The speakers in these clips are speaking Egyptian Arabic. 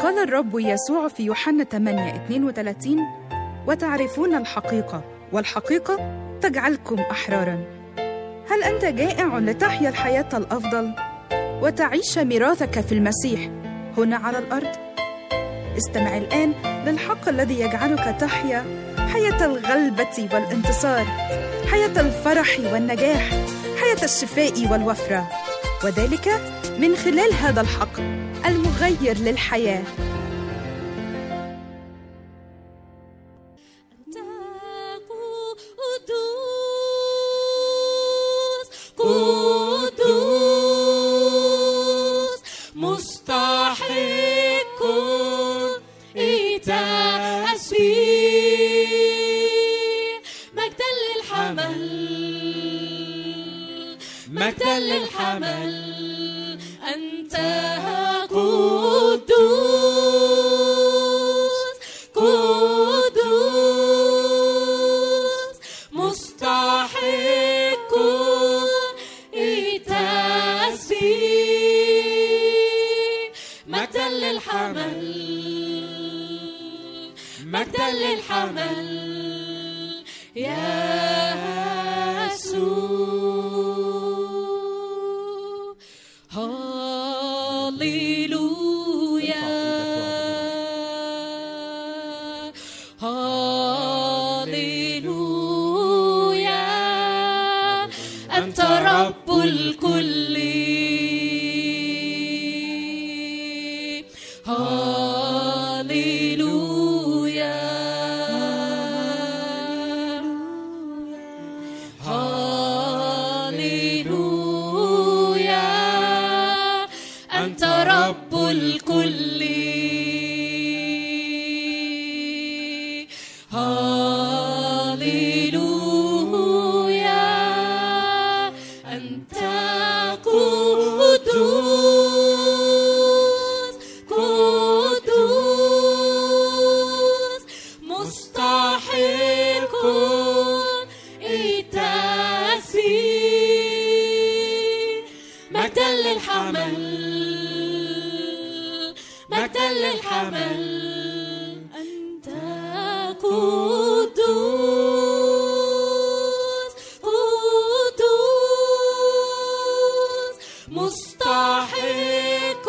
قال الرب يسوع في يوحنا 8 32 وتعرفون الحقيقة والحقيقة تجعلكم أحرارا هل أنت جائع لتحيا الحياة الأفضل وتعيش ميراثك في المسيح هنا على الأرض؟ استمع الآن للحق الذي يجعلك تحيا حياة الغلبة والانتصار حياة الفرح والنجاح حياة الشفاء والوفرة وذلك من خلال هذا الحق المغير للحياه أنت قدوس قدوس مستحق التسبيح مجدا للحمل مجدا للحمل أنت قدوس قدوس مستحق التسبيح مجدا للحمل مجدا للحمل يا يسوع هاليلويا هاليلويا أنت رب الكل هاليلويا هاليلويا أنت رب الكل هاليلويا أنت قدوس قدوس مستحق التسبيح مجدا للحمل مجدا للحمل أنت قدوس قدوس مستحق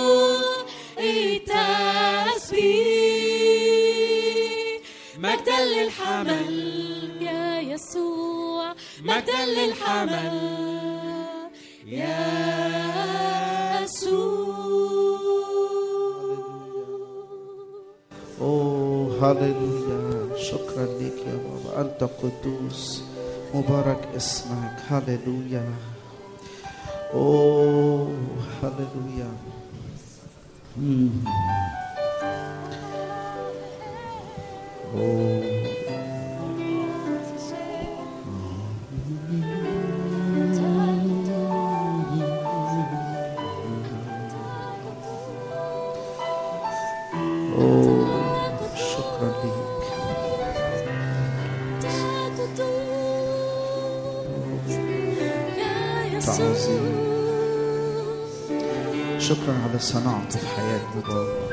التسبيح مجدا للحمل يا يسوع مجدا للحمل يا يسوع اوه هللويا شكرا لك يا بابا انت قدوس مبارك اسمك هللويا اوه هللويا مم. اوه اوه شكرا لك تعظيم شكرا على صناعته في حياتنا بابا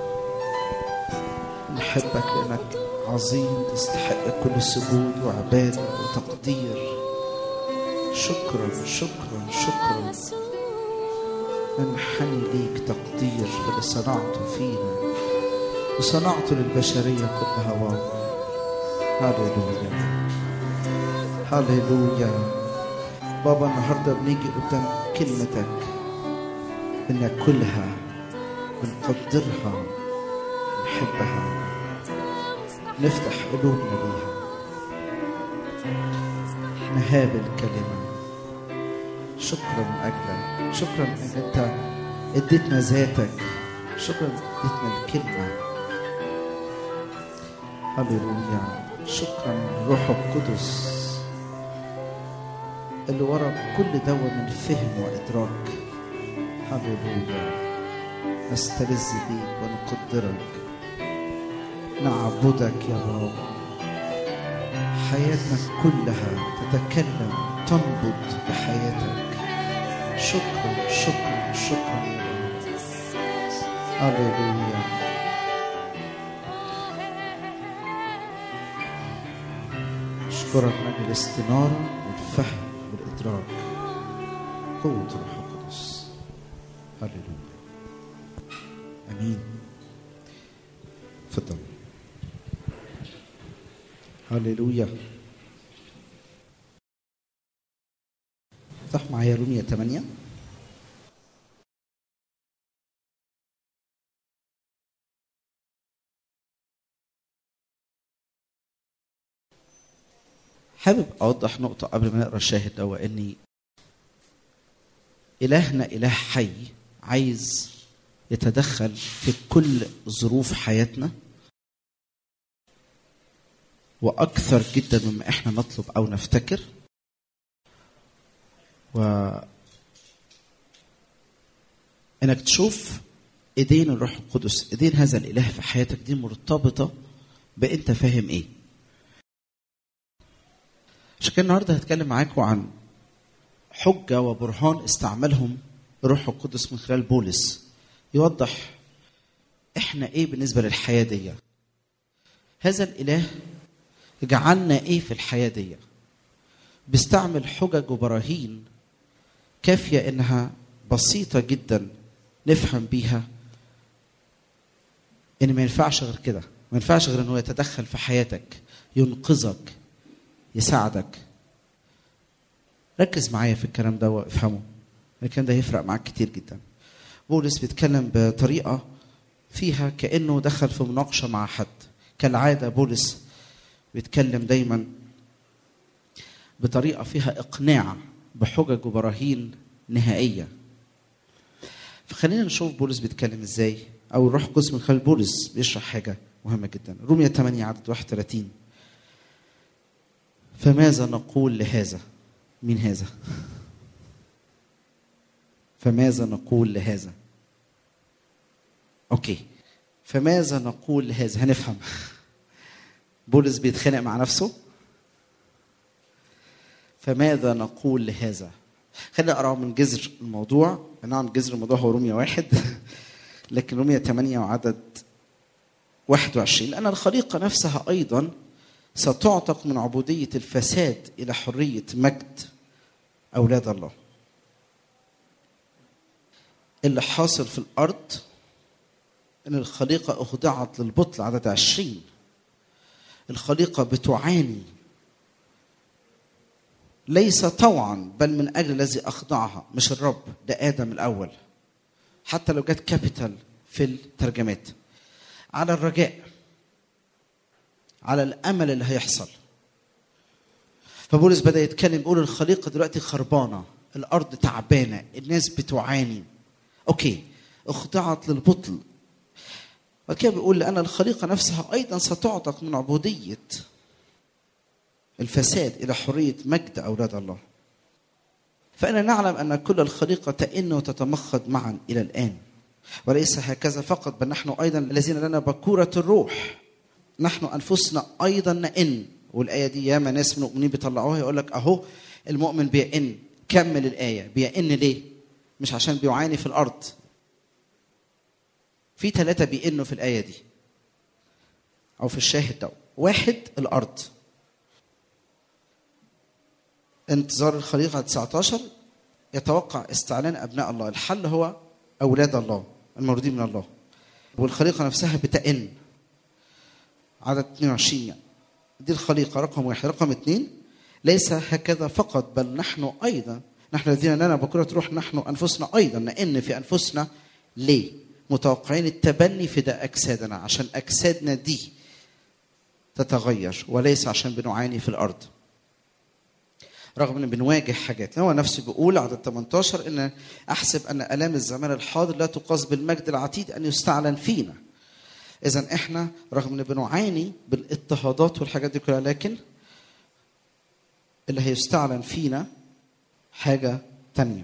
نحبك لأنك عظيم تستحق كل سجود وعبادة وتقدير شكرا شكرا شكرا ننحني ليك تقدير باللي صنعته فينا وصنعته للبشرية كلها بابا هاليلويا هاليلويا بابا النهارده بنيجي قدام كلمتك بناكلها بنقدرها نحبها نفتح قلوبنا ليها نهاب الكلمة شكرا من أجلك شكرا أنك أنت اديتنا ذاتك شكرا اديتنا الكلمة هللويا شكرا روح القدس اللي ورا كل دوا من فهم وإدراك هللويا نستلذ بيك ونقدرك نعبدك يا بابا حياتنا كلها تتكلم تنبض بحياتك شكرا شكرا شكرا يا رب هللويا أشكرك من أجل الاستنارة والفهم والإدراك قوة الروح القدس هللويا أمين تفضل هللويا افتح معايا رومية 8 حابب اوضح نقطه قبل ما نقرا الشاهد ده اني الهنا اله حي عايز يتدخل في كل ظروف حياتنا واكثر جدا مما احنا نطلب او نفتكر و انك تشوف ايدين الروح القدس ايدين هذا الاله في حياتك دي مرتبطه بانت فاهم ايه عشان كده النهارده هتكلم معاكم عن حجه وبرهان استعملهم الروح القدس من خلال بولس يوضح احنا ايه بالنسبه للحياه دي هذا الاله جعلنا ايه في الحياه دي بيستعمل حجج وبراهين كافيه انها بسيطه جدا نفهم بيها ان ما ينفعش غير كده ما ينفعش غير انه يتدخل في حياتك ينقذك يساعدك ركز معايا في الكلام ده وافهمه الكلام ده هيفرق معاك كتير جدا بولس بيتكلم بطريقه فيها كانه دخل في مناقشه مع حد كالعاده بولس بيتكلم دايما بطريقه فيها اقناع بحجج وبراهين نهائيه فخلينا نشوف بولس بيتكلم ازاي او الروح القدس من خلال بولس بيشرح حاجه مهمه جدا رومية 8 عدد 31 فماذا نقول لهذا مين هذا فماذا نقول لهذا اوكي فماذا نقول لهذا هنفهم بولس بيتخانق مع نفسه فماذا نقول لهذا خلينا اقرا من جذر الموضوع نعم جذر الموضوع هو رومية واحد لكن رومية 8 وعدد 21 لأن الخليقة نفسها أيضا ستعتق من عبودية الفساد إلى حرية مجد أولاد الله اللي حاصل في الأرض إن الخليقة أخضعت للبطل عدد عشرين الخليقة بتعاني ليس طوعا بل من أجل الذي أخضعها مش الرب ده آدم الأول حتى لو جت كابيتال في الترجمات على الرجاء على الامل اللي هيحصل فبولس بدا يتكلم بيقول الخليقه دلوقتي خربانه الارض تعبانه الناس بتعاني اوكي اخضعت للبطل وكده بيقول لان الخليقه نفسها ايضا ستعتق من عبوديه الفساد الى حريه مجد اولاد الله فانا نعلم ان كل الخليقه تئن وتتمخض معا الى الان وليس هكذا فقط بل نحن ايضا الذين لنا بكوره الروح نحن انفسنا ايضا نئن والايه دي ياما ناس من المؤمنين بيطلعوها يقول لك اهو المؤمن بيئن كمل الايه بيئن ليه مش عشان بيعاني في الارض في ثلاثه بيئنوا في الايه دي او في الشاهد ده واحد الارض انتظار الخليقه 19 يتوقع استعلان ابناء الله الحل هو اولاد الله المولودين من الله والخليقه نفسها بتئن عدد 22 يعني دي الخليقة رقم واحد رقم اثنين ليس هكذا فقط بل نحن أيضا نحن الذين لنا بكرة روح نحن أنفسنا أيضا نئن في أنفسنا ليه متوقعين التبني في ده أجسادنا عشان أجسادنا دي تتغير وليس عشان بنعاني في الأرض رغم ان بنواجه حاجات هو نفسه بيقول عدد 18 ان احسب ان الام الزمان الحاضر لا تقاس بالمجد العتيد ان يستعلن فينا اذا احنا رغم ان بنعاني بالاضطهادات والحاجات دي كلها لكن اللي هيستعلن فينا حاجه تانية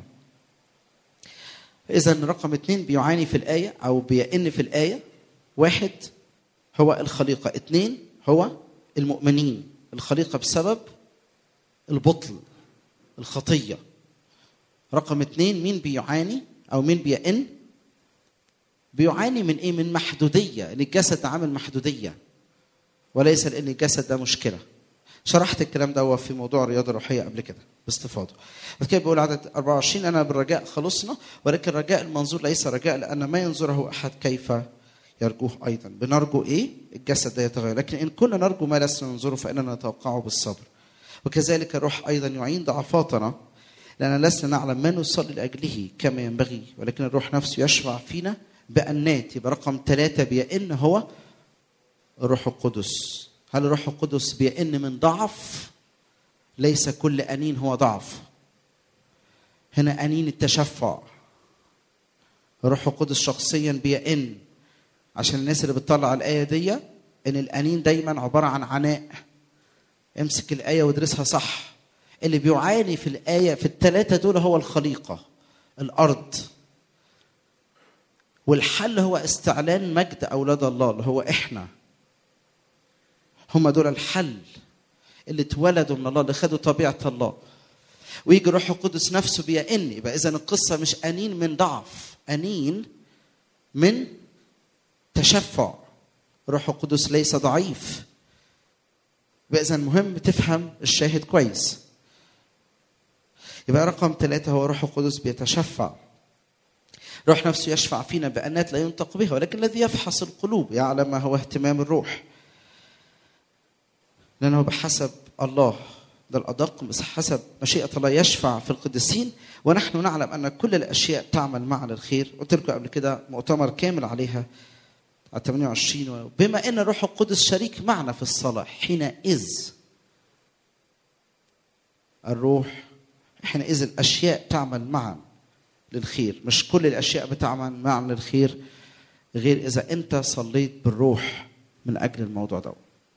اذا رقم اتنين بيعاني في الايه او بيئن في الايه واحد هو الخليقه اتنين هو المؤمنين الخليقه بسبب البطل الخطيه رقم اتنين مين بيعاني او مين بيئن بيعاني من ايه من محدوديه ان الجسد ده عامل محدوديه وليس لان الجسد ده مشكله شرحت الكلام ده في موضوع الرياضه الروحيه قبل كده باستفاضه بس كده بيقول عدد 24 انا بالرجاء خلصنا ولكن رجاء المنظور ليس رجاء لان ما ينظره احد كيف يرجوه ايضا بنرجو ايه الجسد ده يتغير لكن ان كنا نرجو ما لسنا ننظره فاننا نتوقعه بالصبر وكذلك الروح ايضا يعين ضعفاتنا لأننا لسنا نعلم ما نصلي لأجله كما ينبغي ولكن الروح نفسه يشفع فينا بأنات يبقى رقم ثلاثة بيئن هو الروح القدس هل الروح القدس بيئن من ضعف ليس كل أنين هو ضعف هنا أنين التشفع الروح القدس شخصيا بيئن عشان الناس اللي بتطلع الآية دي إن الأنين دايما عبارة عن عناء امسك الآية وادرسها صح اللي بيعاني في الآية في الثلاثة دول هو الخليقة الأرض والحل هو استعلان مجد أولاد الله اللي هو إحنا هم دول الحل اللي اتولدوا من الله اللي خدوا طبيعة الله ويجي الروح القدس نفسه بيئن يبقى إذا القصة مش أنين من ضعف أنين من تشفع الروح القدس ليس ضعيف يبقى إذا مهم تفهم الشاهد كويس يبقى رقم ثلاثة هو روح القدس بيتشفع روح نفسه يشفع فينا بأنات لا ينطق بها ولكن الذي يفحص القلوب يعلم ما هو اهتمام الروح لأنه بحسب الله ده الأدق بس حسب مشيئة الله يشفع في القديسين ونحن نعلم أن كل الأشياء تعمل معا للخير قلت لكم قبل كده مؤتمر كامل عليها على 28 بما أن الروح القدس شريك معنا في الصلاة حينئذ الروح حينئذ الاشياء تعمل معا للخير مش كل الاشياء بتعمل معا للخير غير اذا انت صليت بالروح من اجل الموضوع ده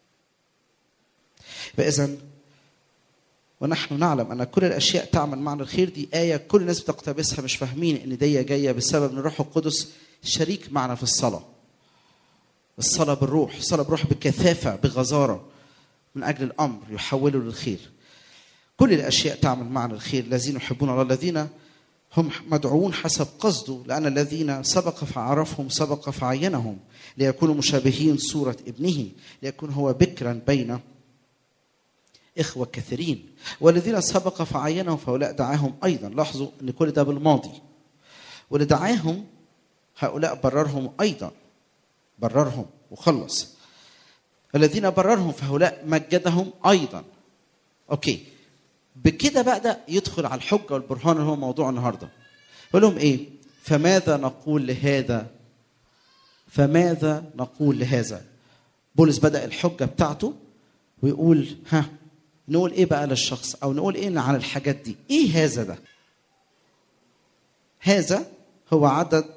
فاذا ونحن نعلم ان كل الاشياء تعمل معا للخير دي ايه كل الناس بتقتبسها مش فاهمين ان دي جايه بسبب ان الروح القدس شريك معنا في الصلاه الصلاه بالروح الصلاه بالروح بكثافه بغزاره من اجل الامر يحوله للخير كل الاشياء تعمل معنا الخير الذين يحبون الله الذين هم مدعوون حسب قصده لان الذين سبق فعرفهم سبق فعينهم ليكونوا مشابهين صوره ابنه ليكون هو بكرا بين اخوه كثيرين والذين سبق فعينهم فهؤلاء دعاهم ايضا لاحظوا ان كل ده بالماضي واللي دعاهم هؤلاء بررهم ايضا بررهم وخلص الذين بررهم فهؤلاء مجدهم ايضا اوكي بكده بقى ده يدخل على الحجه والبرهان اللي هو موضوع النهارده يقول لهم ايه فماذا نقول لهذا فماذا نقول لهذا بولس بدا الحجه بتاعته ويقول ها نقول ايه بقى للشخص او نقول ايه عن الحاجات دي ايه هذا ده هذا هو عدد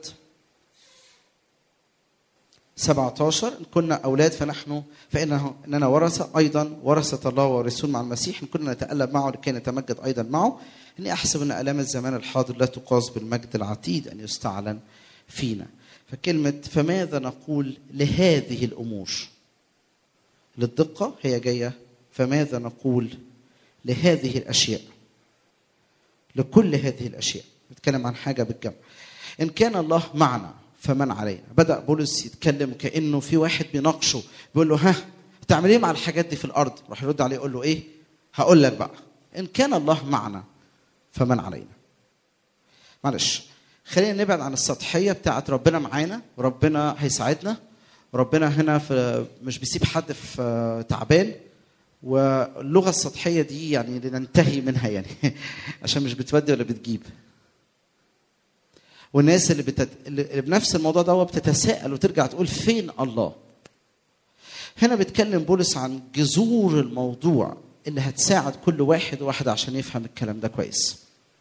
17 إن كنا أولاد فنحن فإنه إننا ورثة أيضا ورثة الله وارثون مع المسيح إن كنا نتألم معه لكي نتمجد أيضا معه إني أحسب أن آلام الزمان الحاضر لا تقاس بالمجد العتيد أن يستعلن فينا فكلمة فماذا نقول لهذه الأمور للدقة هي جاية فماذا نقول لهذه الأشياء لكل هذه الأشياء نتكلم عن حاجة بالجمع إن كان الله معنا فمن علينا بدا بولس يتكلم كانه في واحد بيناقشه بيقول له ها تعمل ايه مع الحاجات دي في الارض راح يرد عليه يقول له ايه هقول لك بقى ان كان الله معنا فمن علينا معلش خلينا نبعد عن السطحيه بتاعت ربنا معانا وربنا هيساعدنا وربنا هنا في مش بيسيب حد في تعبان واللغه السطحيه دي يعني لننتهي منها يعني عشان مش بتودي ولا بتجيب والناس اللي, بتت... اللي بنفس الموضوع ده بتتساءل وترجع تقول فين الله هنا بيتكلم بولس عن جذور الموضوع اللي هتساعد كل واحد وواحد عشان يفهم الكلام ده كويس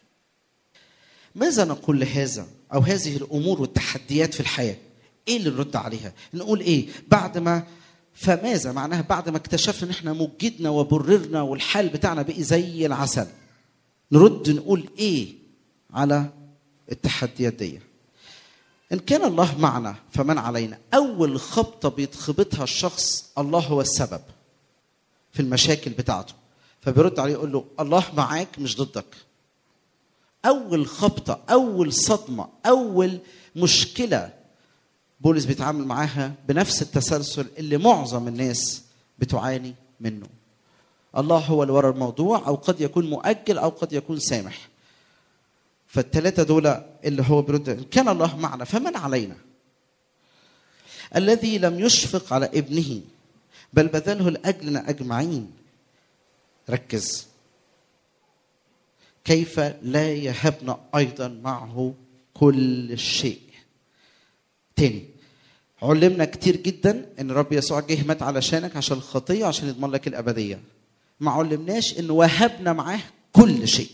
ماذا نقول لهذا او هذه الامور والتحديات في الحياه ايه اللي نرد عليها نقول ايه بعد ما فماذا معناها بعد ما اكتشفنا ان احنا مجدنا وبررنا والحال بتاعنا بقي زي العسل نرد نقول ايه على التحديات دي ان كان الله معنا فمن علينا اول خبطه بيتخبطها الشخص الله هو السبب في المشاكل بتاعته فبيرد عليه يقول له الله معاك مش ضدك اول خبطه اول صدمه اول مشكله بولس بيتعامل معاها بنفس التسلسل اللي معظم الناس بتعاني منه الله هو اللي ورا الموضوع او قد يكون مؤجل او قد يكون سامح فالثلاثه دول اللي هو بيرد إن كان الله معنا فمن علينا الذي لم يشفق على ابنه بل بذله لاجلنا اجمعين ركز كيف لا يهبنا ايضا معه كل شيء تاني علمنا كتير جدا ان رب يسوع جه مات علشانك عشان الخطيه عشان يضمن لك الابديه ما علمناش انه وهبنا معاه كل شيء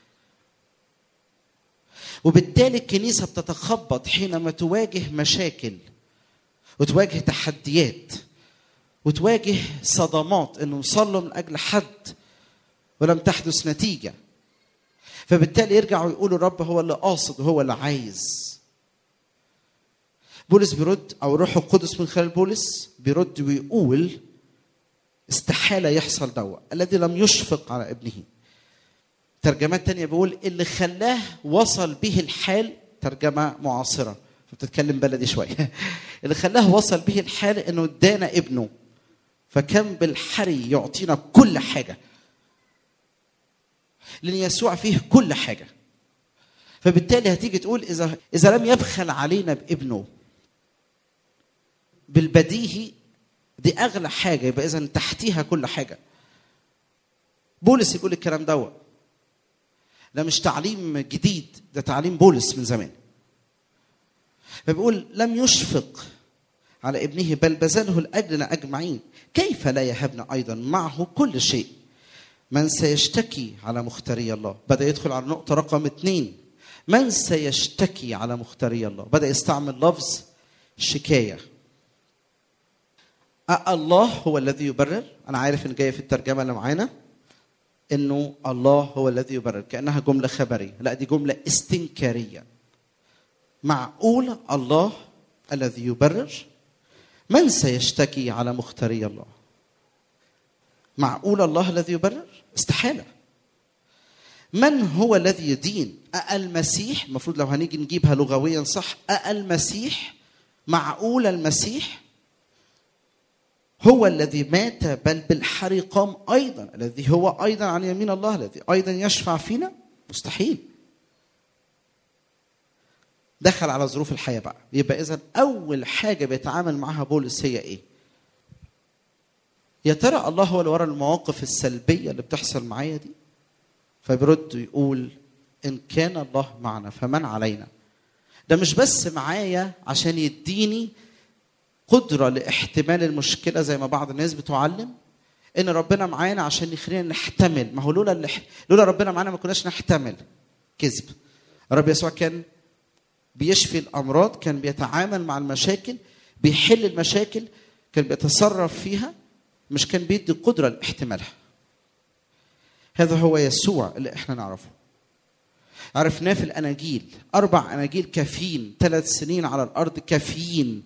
وبالتالي الكنيسه بتتخبط حينما تواجه مشاكل وتواجه تحديات وتواجه صدمات انه نصلوا من اجل حد ولم تحدث نتيجه فبالتالي يرجعوا يقولوا الرب هو اللي قاصد وهو اللي عايز بولس بيرد او الروح القدس من خلال بولس بيرد ويقول استحالة يحصل دوا الذي لم يشفق على ابنه ترجمات تانية بيقول اللي خلاه وصل به الحال ترجمة معاصرة فبتتكلم بلدي شوية اللي خلاه وصل به الحال انه ادانا ابنه فكان بالحري يعطينا كل حاجة لان يسوع فيه كل حاجة فبالتالي هتيجي تقول اذا اذا لم يبخل علينا بابنه بالبديهي دي اغلى حاجه يبقى اذا تحتيها كل حاجه بولس يقول الكلام دوت ده مش تعليم جديد ده تعليم بولس من زمان فبيقول لم يشفق على ابنه بل بذله لاجلنا اجمعين كيف لا يهبنا ايضا معه كل شيء من سيشتكي على مختاري الله بدا يدخل على النقطه رقم اثنين من سيشتكي على مختاري الله بدا يستعمل لفظ شكايه أه الله هو الذي يبرر انا عارف ان جايه في الترجمه اللي معانا انه الله هو الذي يبرر كانها جمله خبريه لا دي جمله استنكاريه معقول الله الذي يبرر من سيشتكي على مختاري الله معقول الله الذي يبرر استحاله من هو الذي يدين المسيح المفروض لو هنيجي نجيبها لغويا صح المسيح معقول المسيح هو الذي مات بل بالحري قام ايضا الذي هو ايضا عن يمين الله الذي ايضا يشفع فينا مستحيل دخل على ظروف الحياه بقى يبقى اذا اول حاجه بيتعامل معها بولس هي ايه يا ترى الله هو اللي ورا المواقف السلبيه اللي بتحصل معايا دي فبيرد يقول ان كان الله معنا فمن علينا ده مش بس معايا عشان يديني قدره لاحتمال المشكله زي ما بعض الناس بتعلم ان ربنا معانا عشان يخلينا نحتمل ما هو لولا اللي لولا ربنا معانا ما كناش نحتمل كذب الرب يسوع كان بيشفي الامراض كان بيتعامل مع المشاكل بيحل المشاكل كان بيتصرف فيها مش كان بيدي قدره لاحتمالها هذا هو يسوع اللي احنا نعرفه عرفناه في الاناجيل اربع اناجيل كافيين ثلاث سنين على الارض كافيين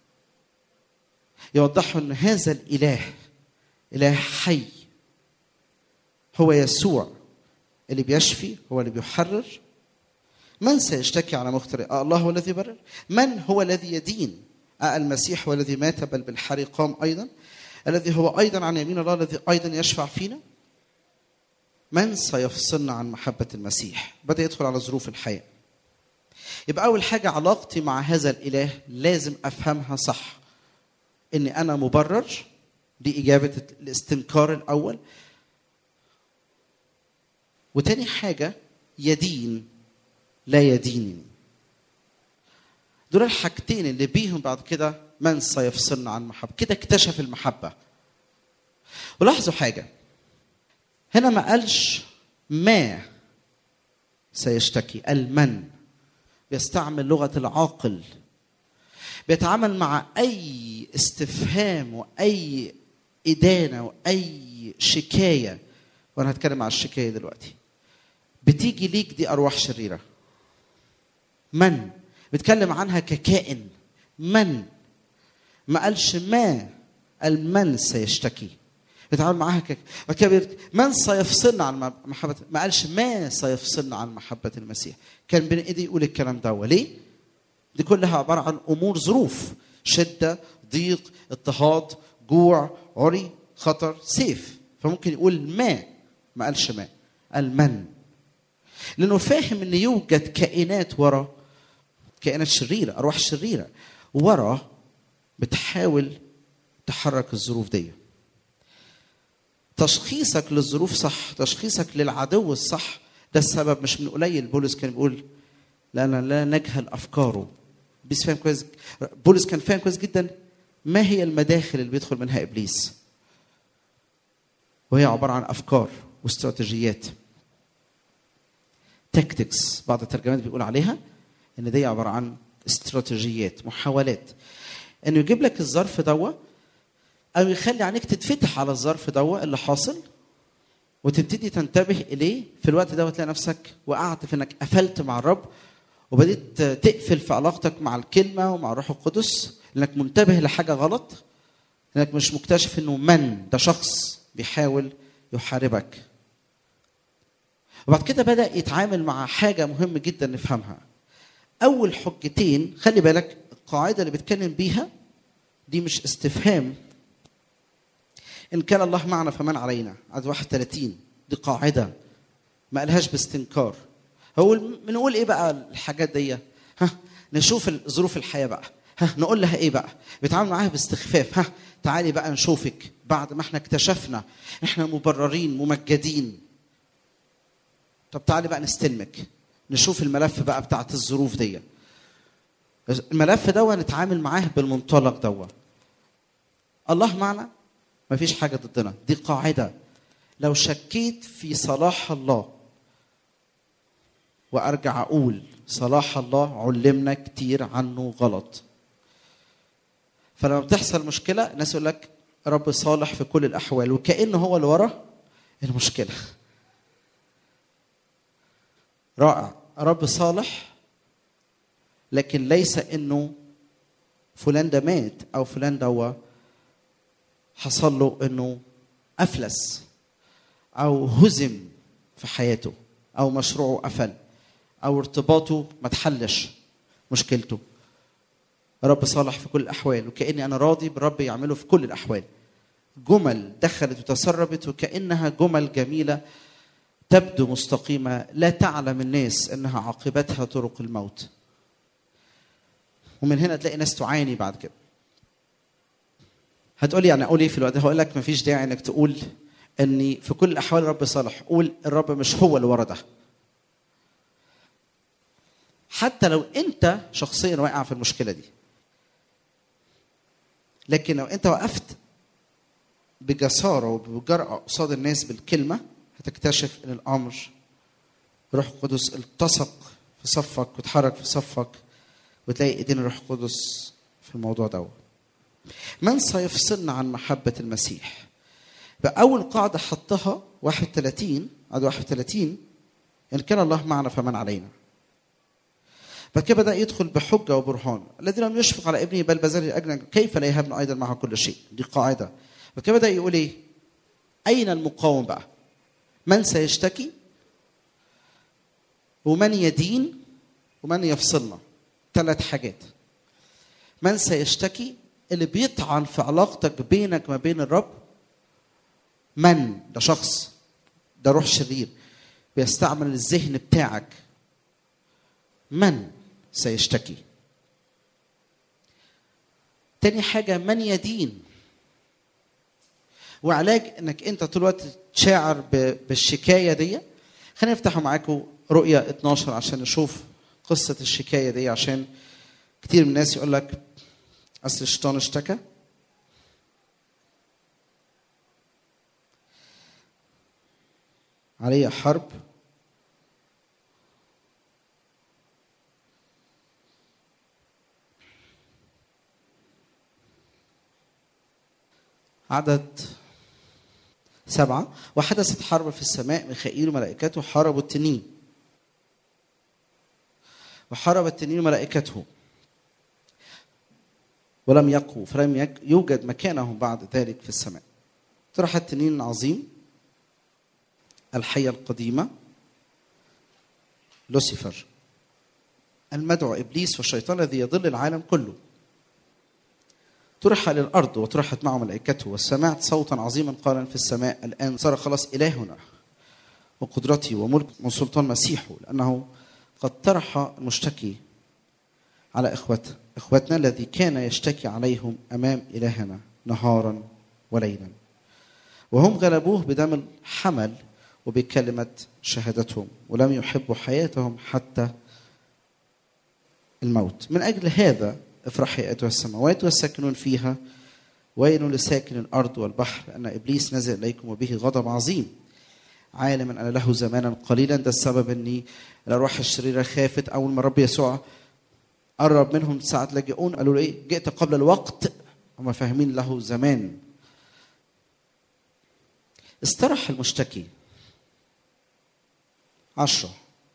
يوضحوا ان هذا الاله اله حي هو يسوع اللي بيشفي هو اللي بيحرر من سيشتكي على مخترع آه الله هو الذي يبرر من هو الذي يدين آه المسيح هو الذي مات بل بالحري قام ايضا الذي هو ايضا عن يمين الله الذي ايضا يشفع فينا من سيفصلنا عن محبه المسيح بدا يدخل على ظروف الحياه يبقى اول حاجه علاقتي مع هذا الاله لازم افهمها صح اني انا مبرر دي اجابه الاستنكار الاول وتاني حاجه يدين لا يدينني دول الحاجتين اللي بيهم بعد كده من سيفصلنا عن المحبه كده اكتشف المحبه ولاحظوا حاجه هنا ما قالش ما سيشتكي المن بيستعمل لغه العاقل بيتعامل مع اي استفهام واي ادانه واي شكايه وانا هتكلم على الشكايه دلوقتي بتيجي ليك دي ارواح شريره من بيتكلم عنها ككائن من ما قالش ما المن سيشتكي بيتعامل معاها ك من سيفصلنا عن محبة ما قالش ما سيفصلنا عن محبة المسيح كان بين ايدي يقول الكلام ده ليه؟ دي كلها عباره عن امور ظروف شده ضيق اضطهاد جوع عري خطر سيف فممكن يقول ما ما قالش ما قال من لانه فاهم ان يوجد كائنات ورا كائنات شريره ارواح شريره ورا بتحاول تحرك الظروف دي تشخيصك للظروف صح تشخيصك للعدو الصح ده السبب مش من قليل بولس كان بيقول لأن لا نجهل أفكاره بس فاهم كويس بولس كان فاهم كويس جدا ما هي المداخل اللي بيدخل منها إبليس وهي عبارة عن أفكار واستراتيجيات تكتكس بعض الترجمات بيقول عليها ان دي عباره عن استراتيجيات محاولات انه يجيب لك الظرف دوا او يخلي عينيك تتفتح على الظرف دوا اللي حاصل وتبتدي تنتبه اليه في الوقت ده وتلاقي نفسك وقعت في انك قفلت مع الرب وبديت تقفل في علاقتك مع الكلمه ومع الروح القدس لانك منتبه لحاجه غلط لانك مش مكتشف انه من ده شخص بيحاول يحاربك وبعد كده بدا يتعامل مع حاجه مهم جدا نفهمها اول حجتين خلي بالك القاعده اللي بيتكلم بيها دي مش استفهام ان كان الله معنا فمن علينا عدد 31 دي قاعده ما قالهاش باستنكار هو بنقول ايه بقى الحاجات دي ها نشوف ظروف الحياه بقى ها نقول لها ايه بقى بيتعامل معاها باستخفاف ها تعالي بقى نشوفك بعد ما احنا اكتشفنا احنا مبررين ممجدين طب تعالي بقى نستلمك نشوف الملف بقى بتاعت الظروف دي الملف ده نتعامل معاه بالمنطلق ده الله معنا مفيش حاجة ضدنا دي قاعدة لو شكيت في صلاح الله وارجع اقول صلاح الله علمنا كتير عنه غلط فلما بتحصل مشكلة الناس يقول لك رب صالح في كل الأحوال وكأنه هو اللي ورا المشكلة رائع رب صالح لكن ليس انه فلان ده مات او فلان ده حصل له انه افلس او هزم في حياته او مشروعه قفل او ارتباطه ما تحلش مشكلته رب صالح في كل الاحوال وكاني انا راضي بالرب يعمله في كل الاحوال جمل دخلت وتسربت وكانها جمل جميله تبدو مستقيمه لا تعلم الناس انها عاقبتها طرق الموت ومن هنا تلاقي ناس تعاني بعد كده هتقولي يعني اقول ايه في الوقت ده هقول لك مفيش داعي انك تقول اني في كل الاحوال الرب صالح قول الرب مش هو اللي ورا ده حتى لو انت شخصيا واقع في المشكله دي لكن لو انت وقفت بجساره وبجرأه قصاد الناس بالكلمه هتكتشف ان الامر روح القدس التصق في صفك وتحرك في صفك وتلاقي ايدين الروح القدس في الموضوع ده من سيفصلنا عن محبة المسيح بأول قاعدة حطها 31 عدد 31 إن كان الله معنا فمن علينا بعد كده بدأ يدخل بحجة وبرهان الذي لم يشفق على ابنه بل بذل أجلا كيف لا يهبنا أيضا معه كل شيء دي قاعدة بعد كده بدأ يقول إيه أين المقاوم بقى من سيشتكي ومن يدين ومن يفصلنا ثلاث حاجات من سيشتكي اللي بيطعن في علاقتك بينك ما بين الرب من ده شخص ده روح شرير بيستعمل الذهن بتاعك من سيشتكي تاني حاجة من يدين وعلاج انك انت طول الوقت تشاعر بالشكاية دي خلينا نفتحوا معاكم رؤية 12 عشان نشوف قصة الشكاية دي عشان كتير من الناس يقول لك أصل الشيطان اشتكى علي حرب عدد سبعة وحدثت حرب في السماء ميخائيل وملائكته حاربوا التنين وحارب التنين ملائكته ولم يقوا فلم يوجد مكانهم بعد ذلك في السماء طرح التنين العظيم الحية القديمة لوسيفر المدعو ابليس والشيطان الذي يضل العالم كله طرح للارض وطرحت معه ملائكته وسمعت صوتا عظيما قائلا في السماء الان صار خلاص الهنا وقدرته وملك من سلطان مسيحه لانه قد طرح المشتكي على اخوته اخوتنا الذي كان يشتكي عليهم امام الهنا نهارا وليلا وهم غلبوه بدم الحمل وبكلمه شهادتهم ولم يحبوا حياتهم حتى الموت من اجل هذا افرحي ايتها السماوات والساكنون فيها ويل لساكن الارض والبحر لان ابليس نزل اليكم وبه غضب عظيم عالما ان له زمانا قليلا ده السبب اني الارواح الشريره خافت اول ما الرب يسوع قرب منهم ساعة لاجئون قالوا له ايه جئت قبل الوقت هم فاهمين له زمان استرح المشتكي عشرة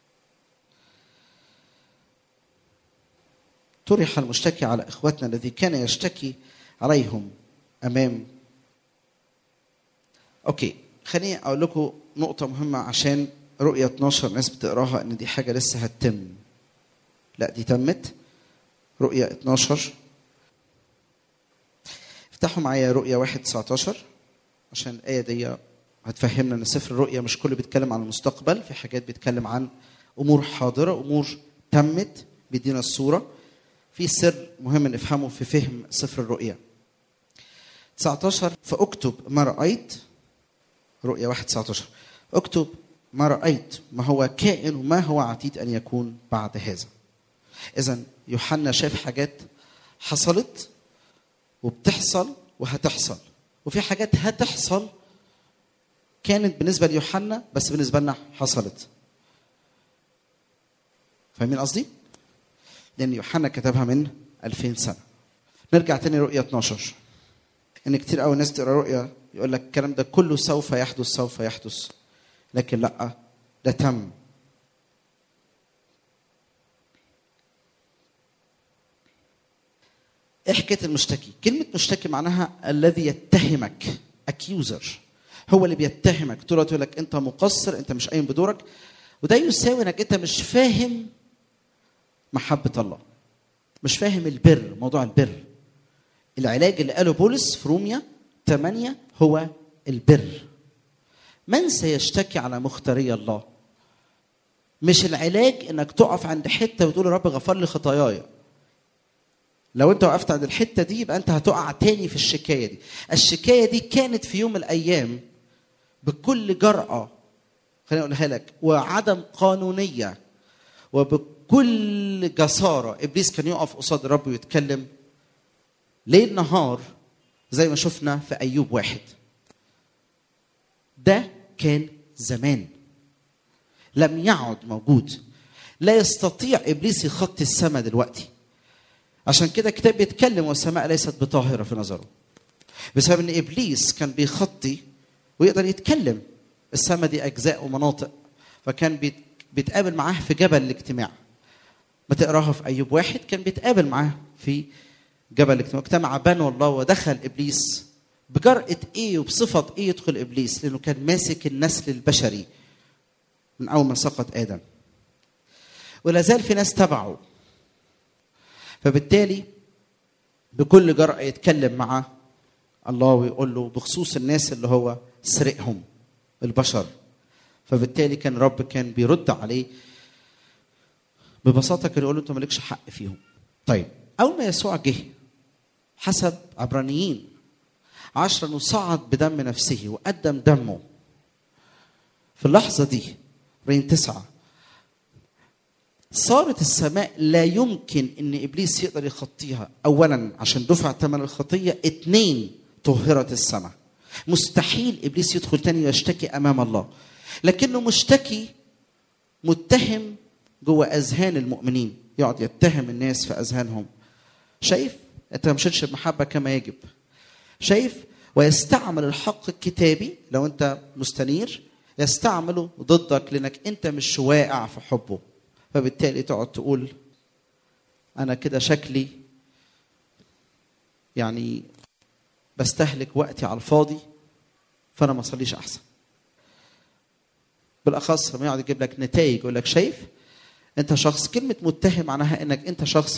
طرح المشتكي على اخوتنا الذي كان يشتكي عليهم امام اوكي خليني اقول لكم نقطة مهمة عشان رؤية 12 ناس بتقراها ان دي حاجة لسه هتتم لا دي تمت رؤية 12 افتحوا معايا رؤية 1 19 عشان الآية دي هتفهمنا ان سفر الرؤيا مش كله بيتكلم عن المستقبل في حاجات بيتكلم عن امور حاضره امور تمت بيدينا الصوره في سر مهم نفهمه في فهم سفر الرؤيا 19 فاكتب ما رايت رؤيا 1 19 اكتب ما رايت ما هو كائن وما هو عتيد ان يكون بعد هذا اذا يوحنا شاف حاجات حصلت وبتحصل وهتحصل وفي حاجات هتحصل كانت بالنسبه ليوحنا بس بالنسبه لنا حصلت فاهمين قصدي لان يوحنا كتبها من 2000 سنه نرجع تاني رؤيا 12 ان كتير قوي ناس تقرا رؤيا يقول لك الكلام ده كله سوف يحدث سوف يحدث لكن لا ده تم ايه حكايه المشتكي؟ كلمه مشتكي معناها الذي يتهمك اكيوزر هو اللي بيتهمك طول الوقت يقول لك انت مقصر انت مش قايم بدورك وده يساوي انك انت مش فاهم محبه الله مش فاهم البر موضوع البر العلاج اللي قاله بولس في روميا 8 هو البر من سيشتكي على مختاري الله مش العلاج انك تقف عند حته وتقول يا رب غفر لي خطاياي لو انت وقفت عند الحته دي يبقى انت هتقع تاني في الشكايه دي الشكايه دي كانت في يوم من الايام بكل جرأة خليني اقولها لك وعدم قانونية وبكل جسارة ابليس كان يقف قصاد الرب ويتكلم ليل نهار زي ما شفنا في ايوب واحد ده كان زمان لم يعد موجود لا يستطيع ابليس يخطي السماء دلوقتي عشان كده الكتاب بيتكلم والسماء ليست بطاهره في نظره بسبب ان ابليس كان بيخطي ويقدر يتكلم السماء دي اجزاء ومناطق فكان بيت بيتقابل معاه في جبل الاجتماع ما تقراها في ايوب واحد كان بيتقابل معاه في جبل الاجتماع اجتمع بنو الله ودخل ابليس بجرأة ايه وبصفة ايه يدخل ابليس لانه كان ماسك النسل البشري من اول ما سقط ادم ولا زال في ناس تبعه فبالتالي بكل جرأة يتكلم مع الله ويقول له بخصوص الناس اللي هو سرقهم البشر فبالتالي كان رب كان بيرد عليه ببساطه كان يقول له انت مالكش حق فيهم طيب اول ما يسوع جه حسب عبرانيين عشرة انه صعد بدم نفسه وقدم دمه في اللحظة دي رين تسعة صارت السماء لا يمكن ان ابليس يقدر يخطيها اولا عشان دفع ثمن الخطيه اتنين طهرت السماء مستحيل ابليس يدخل تاني ويشتكي امام الله لكنه مشتكي متهم جوه اذهان المؤمنين يقعد يتهم الناس في اذهانهم شايف انت ما مشيتش بمحبه كما يجب شايف ويستعمل الحق الكتابي لو انت مستنير يستعمله ضدك لانك انت مش واقع في حبه فبالتالي تقعد تقول انا كده شكلي يعني بستهلك وقتي على الفاضي فانا ما اصليش احسن بالاخص لما يقعد يجيب لك نتائج يقول لك شايف انت شخص كلمه متهم معناها انك انت شخص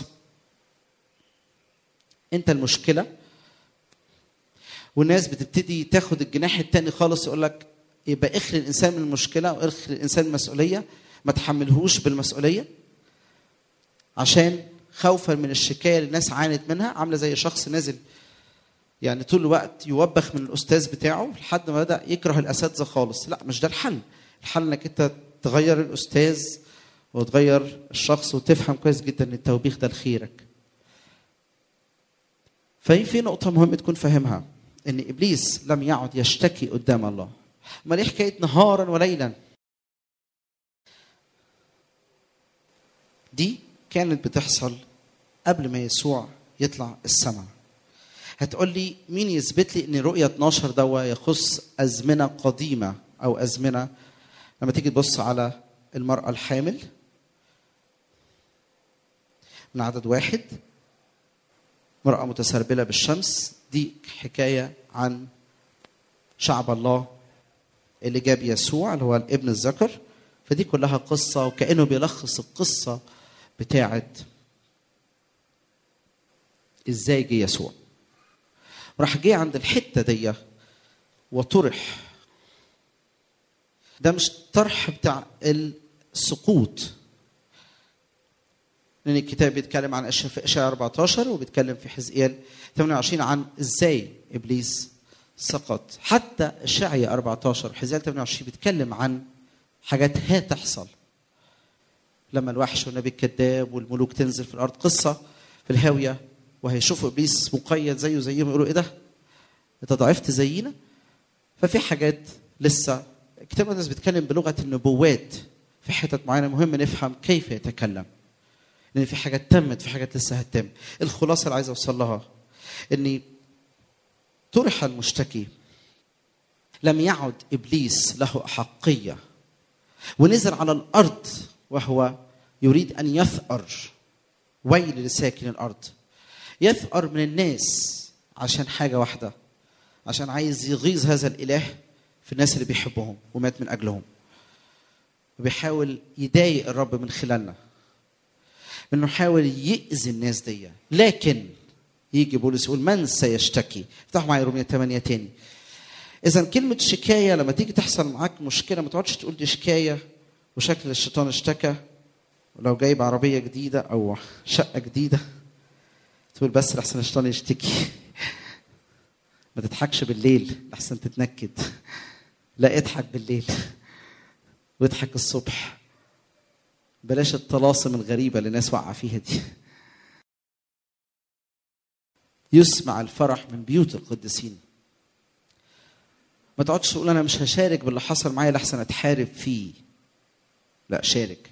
انت المشكله والناس بتبتدي تاخد الجناح التاني خالص يقول لك يبقى اخلي الانسان من المشكله واخلي الانسان من المسؤوليه ما تحملهوش بالمسؤوليه عشان خوفا من الشكايه اللي الناس عانت منها عامله زي شخص نازل يعني طول الوقت يوبخ من الاستاذ بتاعه لحد ما بدا يكره الاساتذه خالص لا مش ده الحل الحل انك انت تغير الاستاذ وتغير الشخص وتفهم كويس جدا ان التوبيخ ده لخيرك فهي في نقطة مهمة تكون فاهمها إن إبليس لم يعد يشتكي قدام الله. أمال إيه حكاية نهارا وليلا؟ دي كانت بتحصل قبل ما يسوع يطلع السماء. هتقول لي مين يثبت لي ان رؤية 12 دوا يخص أزمنة قديمة أو أزمنة لما تيجي تبص على المرأة الحامل من عدد واحد امرأة متسربلة بالشمس دي حكاية عن شعب الله اللي جاب يسوع اللي هو الابن الذكر فدي كلها قصة وكأنه بيلخص القصة بتاعت ازاي جه يسوع راح جه عند الحتة دي وطرح ده مش طرح بتاع السقوط لان الكتاب بيتكلم عن اشياء في اشعياء 14 وبيتكلم في حزقيال 28 عن ازاي ابليس سقط حتى اشعياء 14 وحزقيال 28 بيتكلم عن حاجات هتحصل لما الوحش والنبي الكذاب والملوك تنزل في الارض قصه في الهاويه وهيشوفوا ابليس مقيد زيه زيهم يقولوا ايه ده؟ انت ضعفت زينا؟ ففي حاجات لسه الكتاب المقدس بيتكلم بلغه النبوات في حتت معينه مهم نفهم كيف يتكلم لان في حاجات تمت في حاجات لسه هتتم الخلاصه اللي عايز اوصل لها اني طرح المشتكي لم يعد ابليس له احقيه ونزل على الارض وهو يريد ان يثأر ويل لساكن الارض يثأر من الناس عشان حاجه واحده عشان عايز يغيظ هذا الاله في الناس اللي بيحبهم ومات من اجلهم وبيحاول يضايق الرب من خلالنا انه يحاول يأذي الناس دي لكن يجي بولس يقول من سيشتكي افتحوا معايا رومية 8 تاني اذا كلمة شكاية لما تيجي تحصل معاك مشكلة ما تقعدش تقول دي شكاية وشكل الشيطان اشتكى ولو جايب عربية جديدة أو شقة جديدة تقول بس لحسن الشيطان يشتكي ما تضحكش بالليل لحسن تتنكد لا اضحك بالليل واضحك الصبح بلاش الطلاسم الغريبة اللي الناس واقعة فيها دي يسمع الفرح من بيوت القديسين ما تقعدش تقول انا مش هشارك باللي حصل معايا لحسن اتحارب فيه لا شارك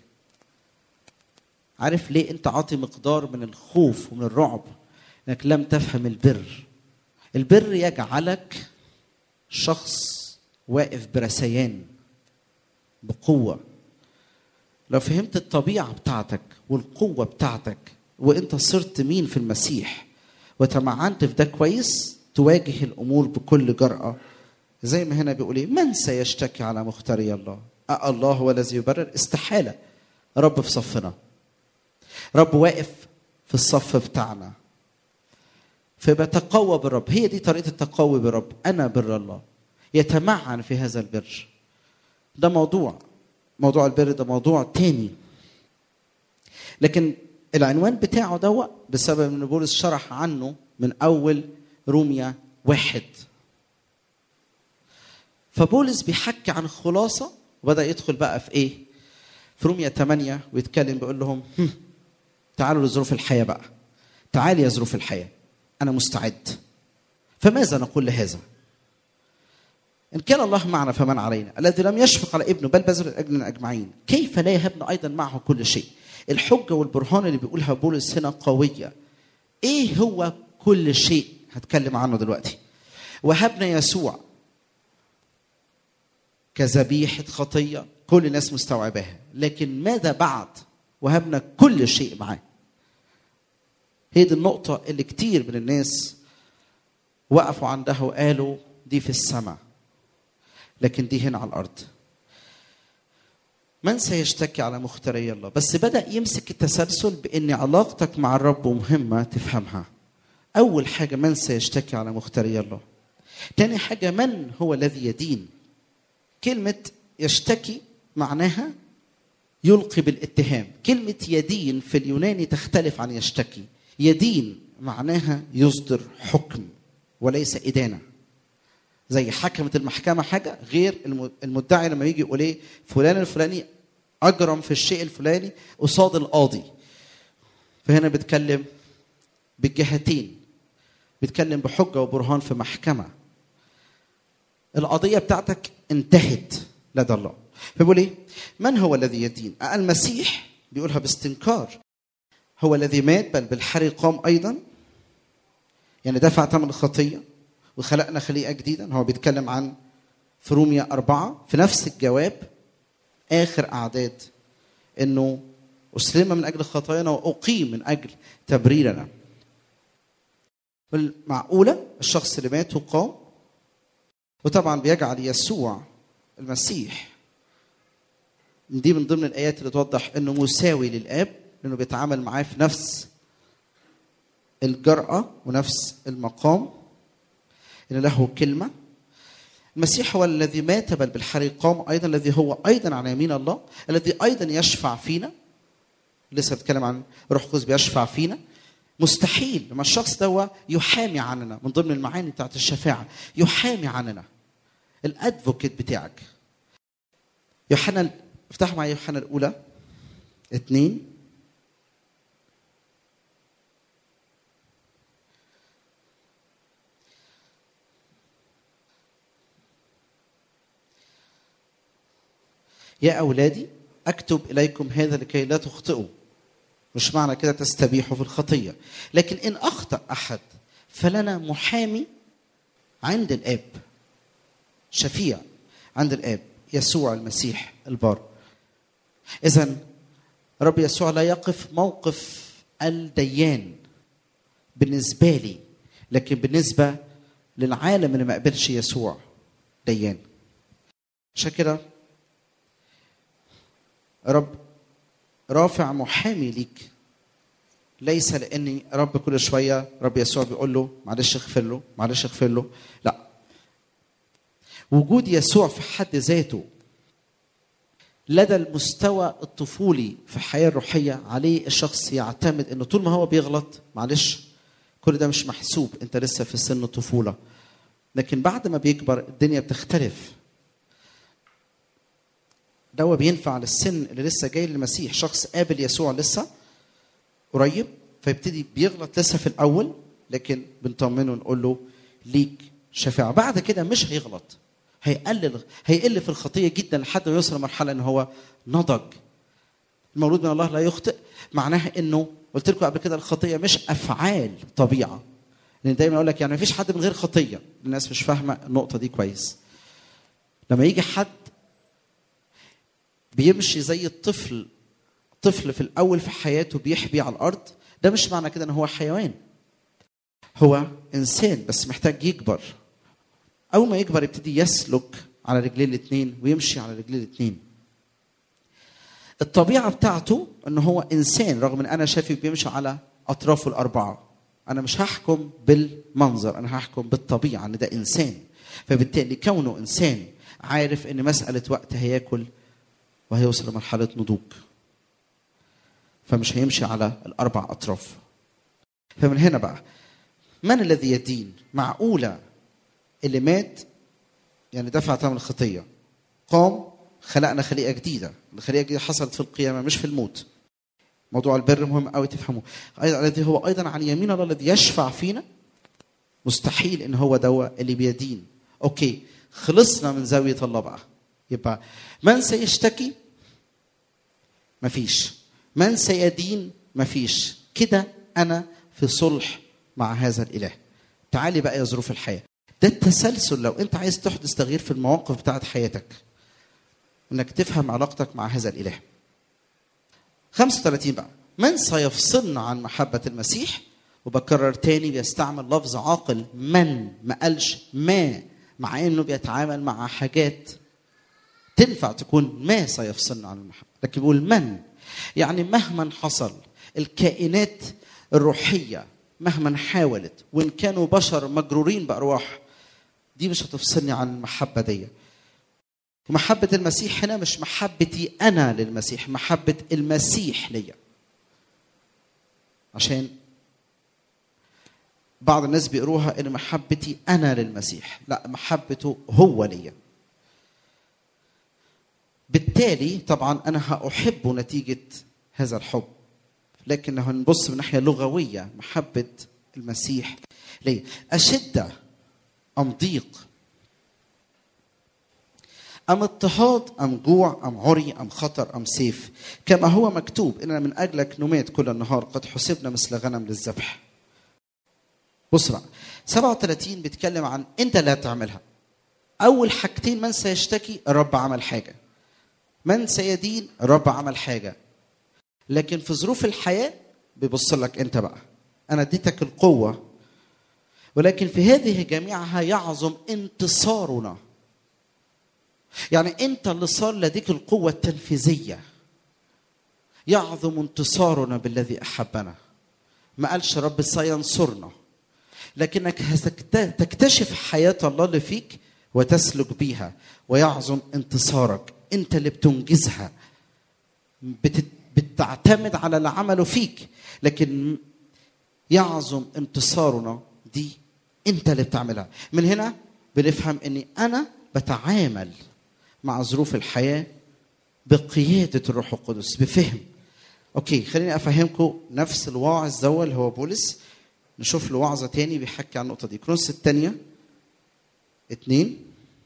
عارف ليه انت عاطي مقدار من الخوف ومن الرعب انك لم تفهم البر البر يجعلك شخص واقف برسيان بقوه لو فهمت الطبيعه بتاعتك والقوه بتاعتك وانت صرت مين في المسيح وتمعنت في ده كويس تواجه الامور بكل جراه زي ما هنا بيقول ايه من سيشتكي على مختاري الله أه الله هو الذي يبرر استحاله رب في صفنا رب واقف في الصف بتاعنا فبتقوى بالرب هي دي طريقه التقوي بالرب انا بر الله يتمعن في هذا البر ده موضوع موضوع البر ده موضوع تاني لكن العنوان بتاعه ده بسبب ان بولس شرح عنه من اول روميا واحد فبولس بيحكي عن خلاصة وبدأ يدخل بقى في ايه في روميا 8 ويتكلم بيقول لهم "هم، تعالوا لظروف الحياة بقى تعالي يا ظروف الحياة أنا مستعد فماذا نقول لهذا إن كان الله معنا فمن علينا الذي لم يشفق على ابنه بل بذل لأجلنا أجمعين كيف لا يهبنا أيضا معه كل شيء الحجة والبرهان اللي بيقولها بولس هنا قوية إيه هو كل شيء هتكلم عنه دلوقتي وهبنا يسوع كذبيحة خطية كل الناس مستوعباها لكن ماذا بعد وهبنا كل شيء معاه هي دي النقطة اللي كتير من الناس وقفوا عندها وقالوا دي في السماء لكن دي هنا على الأرض من سيشتكي على مختاري الله بس بدأ يمسك التسلسل بأن علاقتك مع الرب مهمة تفهمها أول حاجة من سيشتكي على مختاري الله تاني حاجة من هو الذي يدين كلمة يشتكي معناها يلقي بالاتهام كلمة يدين في اليوناني تختلف عن يشتكي يدين معناها يصدر حكم وليس إدانة زي حكمت المحكمة حاجة غير الم- المدعي لما يجي يقول ايه فلان الفلاني أجرم في الشيء الفلاني قصاد القاضي فهنا بيتكلم بالجهتين بيتكلم بحجة وبرهان في محكمة القضية بتاعتك انتهت لدى الله فبيقول ايه من هو الذي يدين المسيح بيقولها باستنكار هو الذي مات بل بالحري قام ايضا يعني دفع ثمن الخطيه وخلقنا خليقه جديده هو بيتكلم عن في روميا أربعة في نفس الجواب آخر أعداد إنه أسلم من أجل خطايانا وأقيم من أجل تبريرنا بالمعقولة الشخص اللي مات وقام وطبعا بيجعل يسوع المسيح دي من ضمن الآيات اللي توضح إنه مساوي للآب لأنه بيتعامل معاه في نفس الجرأة ونفس المقام إن له كلمة المسيح هو الذي مات بل بالحري قام أيضا الذي هو أيضا على يمين الله الذي أيضا يشفع فينا لسه بتكلم عن روح القدس بيشفع فينا مستحيل لما الشخص ده يحامي عننا من ضمن المعاني بتاعت الشفاعة يحامي عننا الادفوكيت بتاعك يوحنا افتحوا معايا يوحنا الأولى اتنين يا أولادي أكتب إليكم هذا لكي لا تخطئوا مش معنى كده تستبيحوا في الخطية لكن إن أخطأ أحد فلنا محامي عند الآب شفيع عند الآب يسوع المسيح البار إذا رب يسوع لا يقف موقف الديان بالنسبة لي لكن بالنسبة للعالم اللي ما قبلش يسوع ديان عشان كده رب رافع محامي ليك ليس لاني رب كل شويه رب يسوع بيقول له معلش اغفر له معلش اغفر له لا وجود يسوع في حد ذاته لدى المستوى الطفولي في الحياه الروحيه عليه الشخص يعتمد انه طول ما هو بيغلط معلش كل ده مش محسوب انت لسه في سن الطفوله لكن بعد ما بيكبر الدنيا بتختلف ده بينفع للسن اللي لسه جاي للمسيح شخص قابل يسوع لسه قريب فيبتدي بيغلط لسه في الاول لكن بنطمنه نقول له ليك شفاعه بعد كده مش هيغلط هيقلل هيقل في الخطيه جدا لحد ما يوصل لمرحله ان هو نضج المولود من الله لا يخطئ معناها انه قلت لكم قبل كده الخطيه مش افعال طبيعه لان دايما اقول لك يعني مفيش حد من غير خطيه الناس مش فاهمه النقطه دي كويس لما يجي حد بيمشي زي الطفل طفل في الاول في حياته بيحبي على الارض ده مش معنى كده ان هو حيوان هو انسان بس محتاج يكبر اول ما يكبر يبتدي يسلك على رجليه الاثنين ويمشي على رجليه الاثنين الطبيعه بتاعته ان هو انسان رغم ان انا شايفه بيمشي على اطرافه الاربعه انا مش هحكم بالمنظر انا هحكم بالطبيعه ان ده انسان فبالتالي كونه انسان عارف ان مساله وقت هياكل وهيوصل لمرحله نضوج فمش هيمشي على الاربع اطراف فمن هنا بقى من الذي يدين معقوله اللي مات يعني دفع ثمن الخطيه قام خلقنا خليقه جديده الخليقه الجديده حصلت في القيامه مش في الموت موضوع البر مهم قوي تفهموه ايضا الذي هو ايضا عن يمين الله الذي يشفع فينا مستحيل ان هو دوا اللي بيدين اوكي خلصنا من زاويه الله بقى يبقى من سيشتكي مفيش من سيدين مفيش كده انا في صلح مع هذا الاله تعالي بقى يا ظروف الحياه ده التسلسل لو انت عايز تحدث تغيير في المواقف بتاعت حياتك انك تفهم علاقتك مع هذا الاله 35 بقى من سيفصلنا عن محبة المسيح وبكرر تاني بيستعمل لفظ عاقل من ما قالش ما مع انه بيتعامل مع حاجات تنفع تكون ما سيفصلنا عن المحبة لكن بيقول من يعني مهما حصل الكائنات الروحية مهما حاولت وإن كانوا بشر مجرورين بأرواح دي مش هتفصلني عن المحبة دي ومحبة المسيح هنا مش محبتي أنا للمسيح محبة المسيح ليا عشان بعض الناس بيقروها ان محبتي انا للمسيح لا محبته هو ليا بالتالي طبعا انا هاحبه نتيجه هذا الحب لكن لو هنبص من ناحيه لغويه محبه المسيح ليا اشده ام ضيق أم اضطهاد أم جوع أم عري أم خطر أم سيف كما هو مكتوب إننا من أجلك نمات كل النهار قد حسبنا مثل غنم للذبح بص بقى 37 بيتكلم عن انت اللي هتعملها اول حاجتين من سيشتكي الرب عمل حاجه من سيدين الرب عمل حاجه لكن في ظروف الحياه بيبص لك انت بقى انا اديتك القوه ولكن في هذه جميعها يعظم انتصارنا يعني انت اللي صار لديك القوه التنفيذيه يعظم انتصارنا بالذي احبنا ما قالش رب سينصرنا لكنك تكتشف حياة الله اللي فيك وتسلك بيها ويعظم انتصارك انت اللي بتنجزها بت- بتعتمد على اللي عمله فيك لكن يعظم انتصارنا دي انت اللي بتعملها من هنا بنفهم اني انا بتعامل مع ظروف الحياه بقياده الروح القدس بفهم اوكي خليني افهمكم نفس الواعظ ده اللي هو بولس نشوف له وعظه تاني بيحكي عن النقطه دي كرونس الثانيه اتنين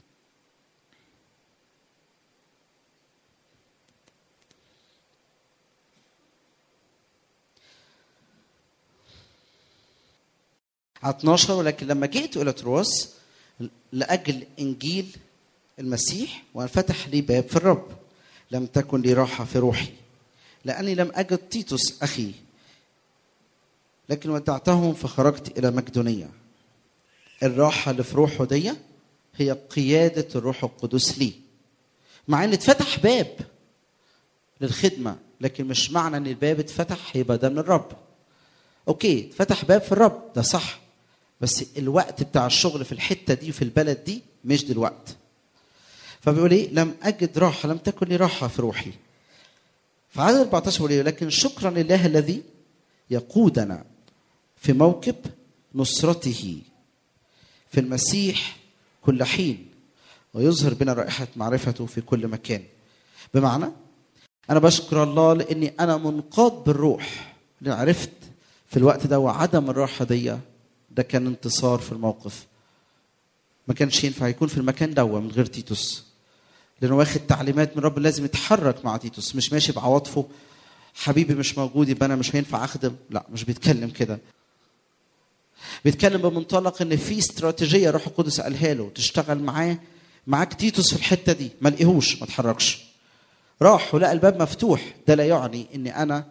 على 12 ولكن لما جئت الى تروس لاجل انجيل المسيح وانفتح لي باب في الرب لم تكن لي راحه في روحي لاني لم اجد تيتوس اخي لكن ودعتهم فخرجت الى مقدونيه الراحه اللي في روحه دي هي قياده الروح القدس لي مع ان اتفتح باب للخدمه لكن مش معنى ان الباب اتفتح هيبقى ده من الرب اوكي اتفتح باب في الرب ده صح بس الوقت بتاع الشغل في الحته دي في البلد دي مش دلوقتي فبيقول ايه لم اجد راحه لم تكن لي راحه في روحي فعدد 14 بيقول ايه لكن شكرا لله الذي يقودنا في موكب نصرته في المسيح كل حين ويظهر بنا رائحه معرفته في كل مكان بمعنى انا بشكر الله لاني انا منقاد بالروح لأن عرفت في الوقت ده وعدم الراحه دي ده كان انتصار في الموقف ما كانش ينفع يكون في المكان ده من غير تيتوس لانه واخد تعليمات من رب لازم يتحرك مع تيتوس مش ماشي بعواطفه حبيبي مش موجود يبقى انا مش هينفع اخدم لا مش بيتكلم كده بيتكلم بمنطلق ان في استراتيجيه روح القدس قالها له تشتغل معاه معاك تيتوس في الحته دي ما لقيهوش ما اتحركش راح ولقى الباب مفتوح ده لا يعني اني انا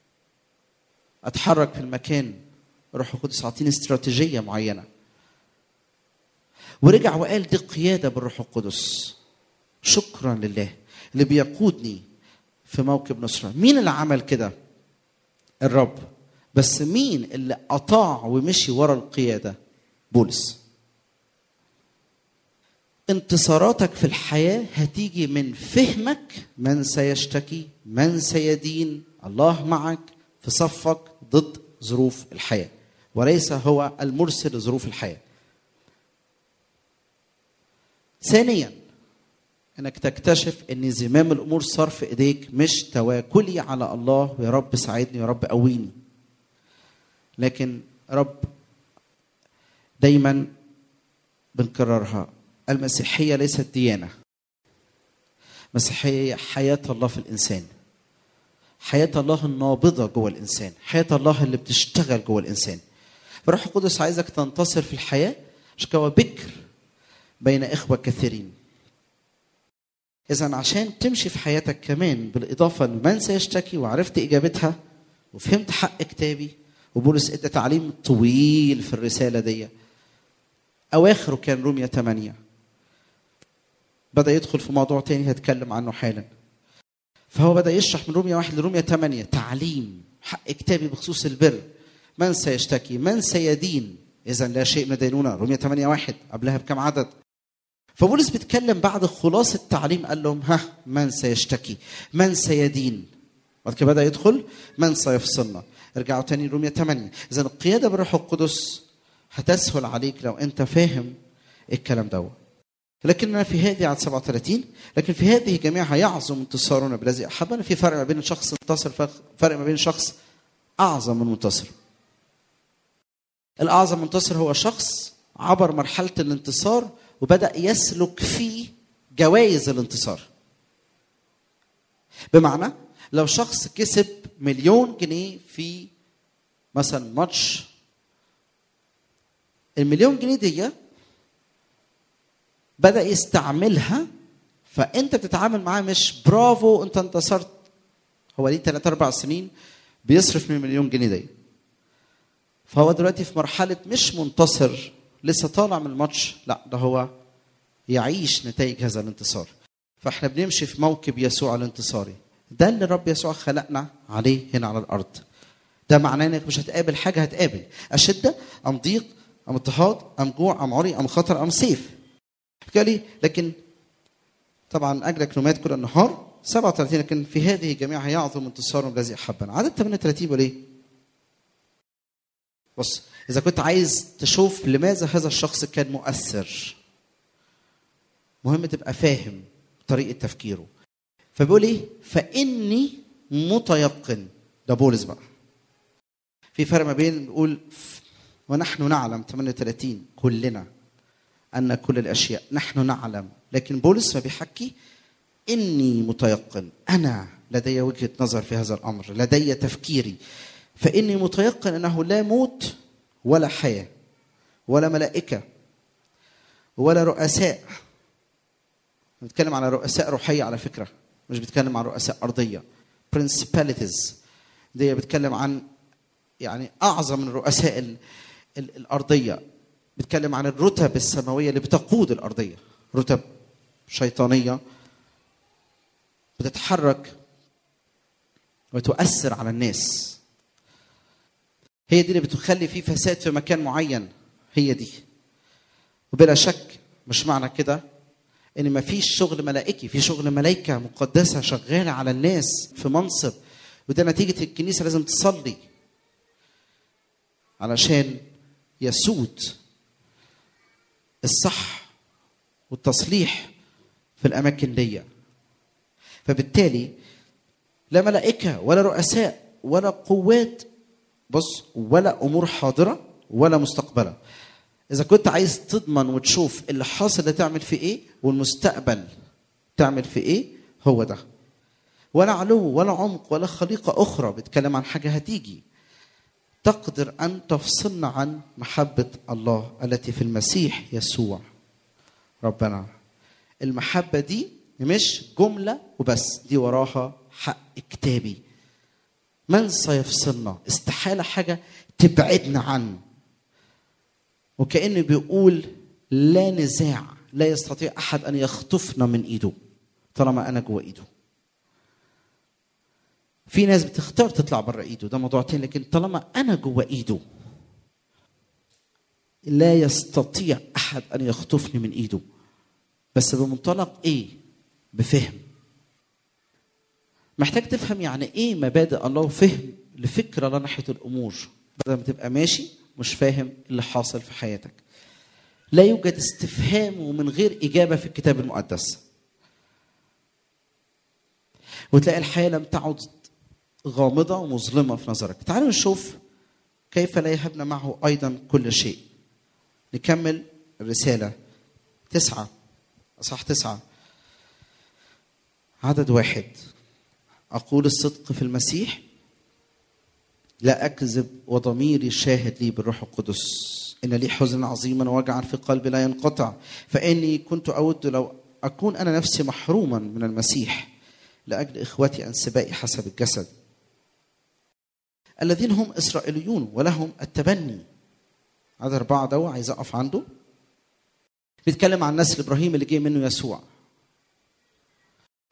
اتحرك في المكان روح القدس اعطيني استراتيجيه معينه ورجع وقال دي قياده بالروح القدس شكرا لله اللي بيقودني في موكب نصره مين اللي عمل كده الرب بس مين اللي اطاع ومشي ورا القياده بولس انتصاراتك في الحياه هتيجي من فهمك من سيشتكي من سيدين الله معك في صفك ضد ظروف الحياه وليس هو المرسل لظروف الحياه ثانيا انك تكتشف ان زمام الامور صار في ايديك مش تواكلي على الله يا رب ساعدني يا رب قويني لكن رب دايما بنكررها المسيحيه ليست ديانه مسيحيه حياه الله في الانسان حياه الله النابضه جوه الانسان حياه الله اللي بتشتغل جوه الانسان فالروح القدس عايزك تنتصر في الحياه عشان كده هو بكر بين اخوه كثيرين اذا عشان تمشي في حياتك كمان بالاضافه لمن سيشتكي وعرفت اجابتها وفهمت حق كتابي وبولس ادى تعليم طويل في الرساله دي اواخره كان روميا 8 بدا يدخل في موضوع تاني هتكلم عنه حالا فهو بدا يشرح من رومية واحد لرومية ثمانية تعليم حق كتابي بخصوص البر من سيشتكي من سيدين اذا لا شيء من الدينونه رومية 8 واحد قبلها بكم عدد فبولس بيتكلم بعد خلاصة التعليم قال لهم ها من سيشتكي من سيدين بعد كده بدا يدخل من سيفصلنا ارجعوا تاني رومية 8 اذا القيادة بالروح القدس هتسهل عليك لو انت فاهم الكلام دوت لكننا في هذه عدد 37 لكن في هذه جميعها يعظم انتصارنا بالذي احبنا في فرق ما بين شخص انتصر فرق ما بين شخص اعظم من منتصر الاعظم منتصر هو شخص عبر مرحله الانتصار وبدا يسلك في جوائز الانتصار بمعنى لو شخص كسب مليون جنيه في مثلا ماتش المليون جنيه دي بدا يستعملها فانت بتتعامل معاه مش برافو انت انتصرت هو ليه 3 4 سنين بيصرف من مليون جنيه دي فهو دلوقتي في مرحله مش منتصر لسه طالع من الماتش لا ده هو يعيش نتائج هذا الانتصار فاحنا بنمشي في موكب يسوع الانتصاري ده اللي الرب يسوع خلقنا عليه هنا على الارض ده معناه انك مش هتقابل حاجه هتقابل اشده ام ضيق ام اضطهاد ام جوع ام عري ام خطر ام سيف قال لي لكن طبعا اجلك نمات كل النهار 37 لكن في هذه جميعها يعظم انتصار الذي احبنا عدد 38 بيقول ايه؟ بص اذا كنت عايز تشوف لماذا هذا الشخص كان مؤثر مهم تبقى فاهم طريقه تفكيره فبيقول ايه؟ فاني متيقن ده بولس بقى في فرق ما بين نقول ونحن نعلم 38 كلنا ان كل الاشياء نحن نعلم لكن بولس ما بيحكي اني متيقن انا لدي وجهه نظر في هذا الامر لدي تفكيري فاني متيقن انه لا موت ولا حياه ولا ملائكه ولا رؤساء بنتكلم على رؤساء روحيه على فكره مش بتكلم عن رؤساء ارضيه principalities دي بتكلم عن يعني اعظم من الرؤساء ال ال الارضيه بتكلم عن الرتب السماويه اللي بتقود الارضيه رتب شيطانيه بتتحرك وتؤثر على الناس هي دي اللي بتخلي في فساد في مكان معين هي دي وبلا شك مش معنى كده ان ما فيش شغل ملائكي في شغل ملائكه مقدسه شغاله على الناس في منصب وده نتيجه الكنيسه لازم تصلي علشان يسود الصح والتصليح في الاماكن دي فبالتالي لا ملائكه ولا رؤساء ولا قوات بص ولا امور حاضره ولا مستقبله اذا كنت عايز تضمن وتشوف اللي حاصل ده تعمل فيه ايه والمستقبل تعمل فيه ايه هو ده ولا علو ولا عمق ولا خليقه اخرى بتكلم عن حاجه هتيجي تقدر ان تفصلنا عن محبه الله التي في المسيح يسوع ربنا المحبه دي مش جمله وبس دي وراها حق كتابي من سيفصلنا استحاله حاجه تبعدنا عنه وكانه بيقول لا نزاع لا يستطيع احد ان يخطفنا من ايده طالما انا جوه ايده في ناس بتختار تطلع بره ايده ده موضوع تاني لكن طالما انا جوه ايده لا يستطيع احد ان يخطفني من ايده بس بمنطلق ايه بفهم محتاج تفهم يعني ايه مبادئ الله وفهم لفكره الله ناحيه الامور بدل ما تبقى ماشي مش فاهم اللي حاصل في حياتك لا يوجد استفهام ومن غير اجابه في الكتاب المقدس وتلاقي الحياه لم تعد غامضه ومظلمه في نظرك تعالوا نشوف كيف لا يهبنا معه ايضا كل شيء نكمل الرساله تسعه اصح تسعه عدد واحد اقول الصدق في المسيح لا اكذب وضميري شاهد لي بالروح القدس ان لي حزنا عظيما ووجعا في قلبي لا ينقطع فاني كنت اود لو اكون انا نفسي محروما من المسيح لاجل اخوتي انسبائي حسب الجسد الذين هم اسرائيليون ولهم التبني هذا اربعه دوا عايز اقف عنده بيتكلم عن نسل ابراهيم اللي جه منه يسوع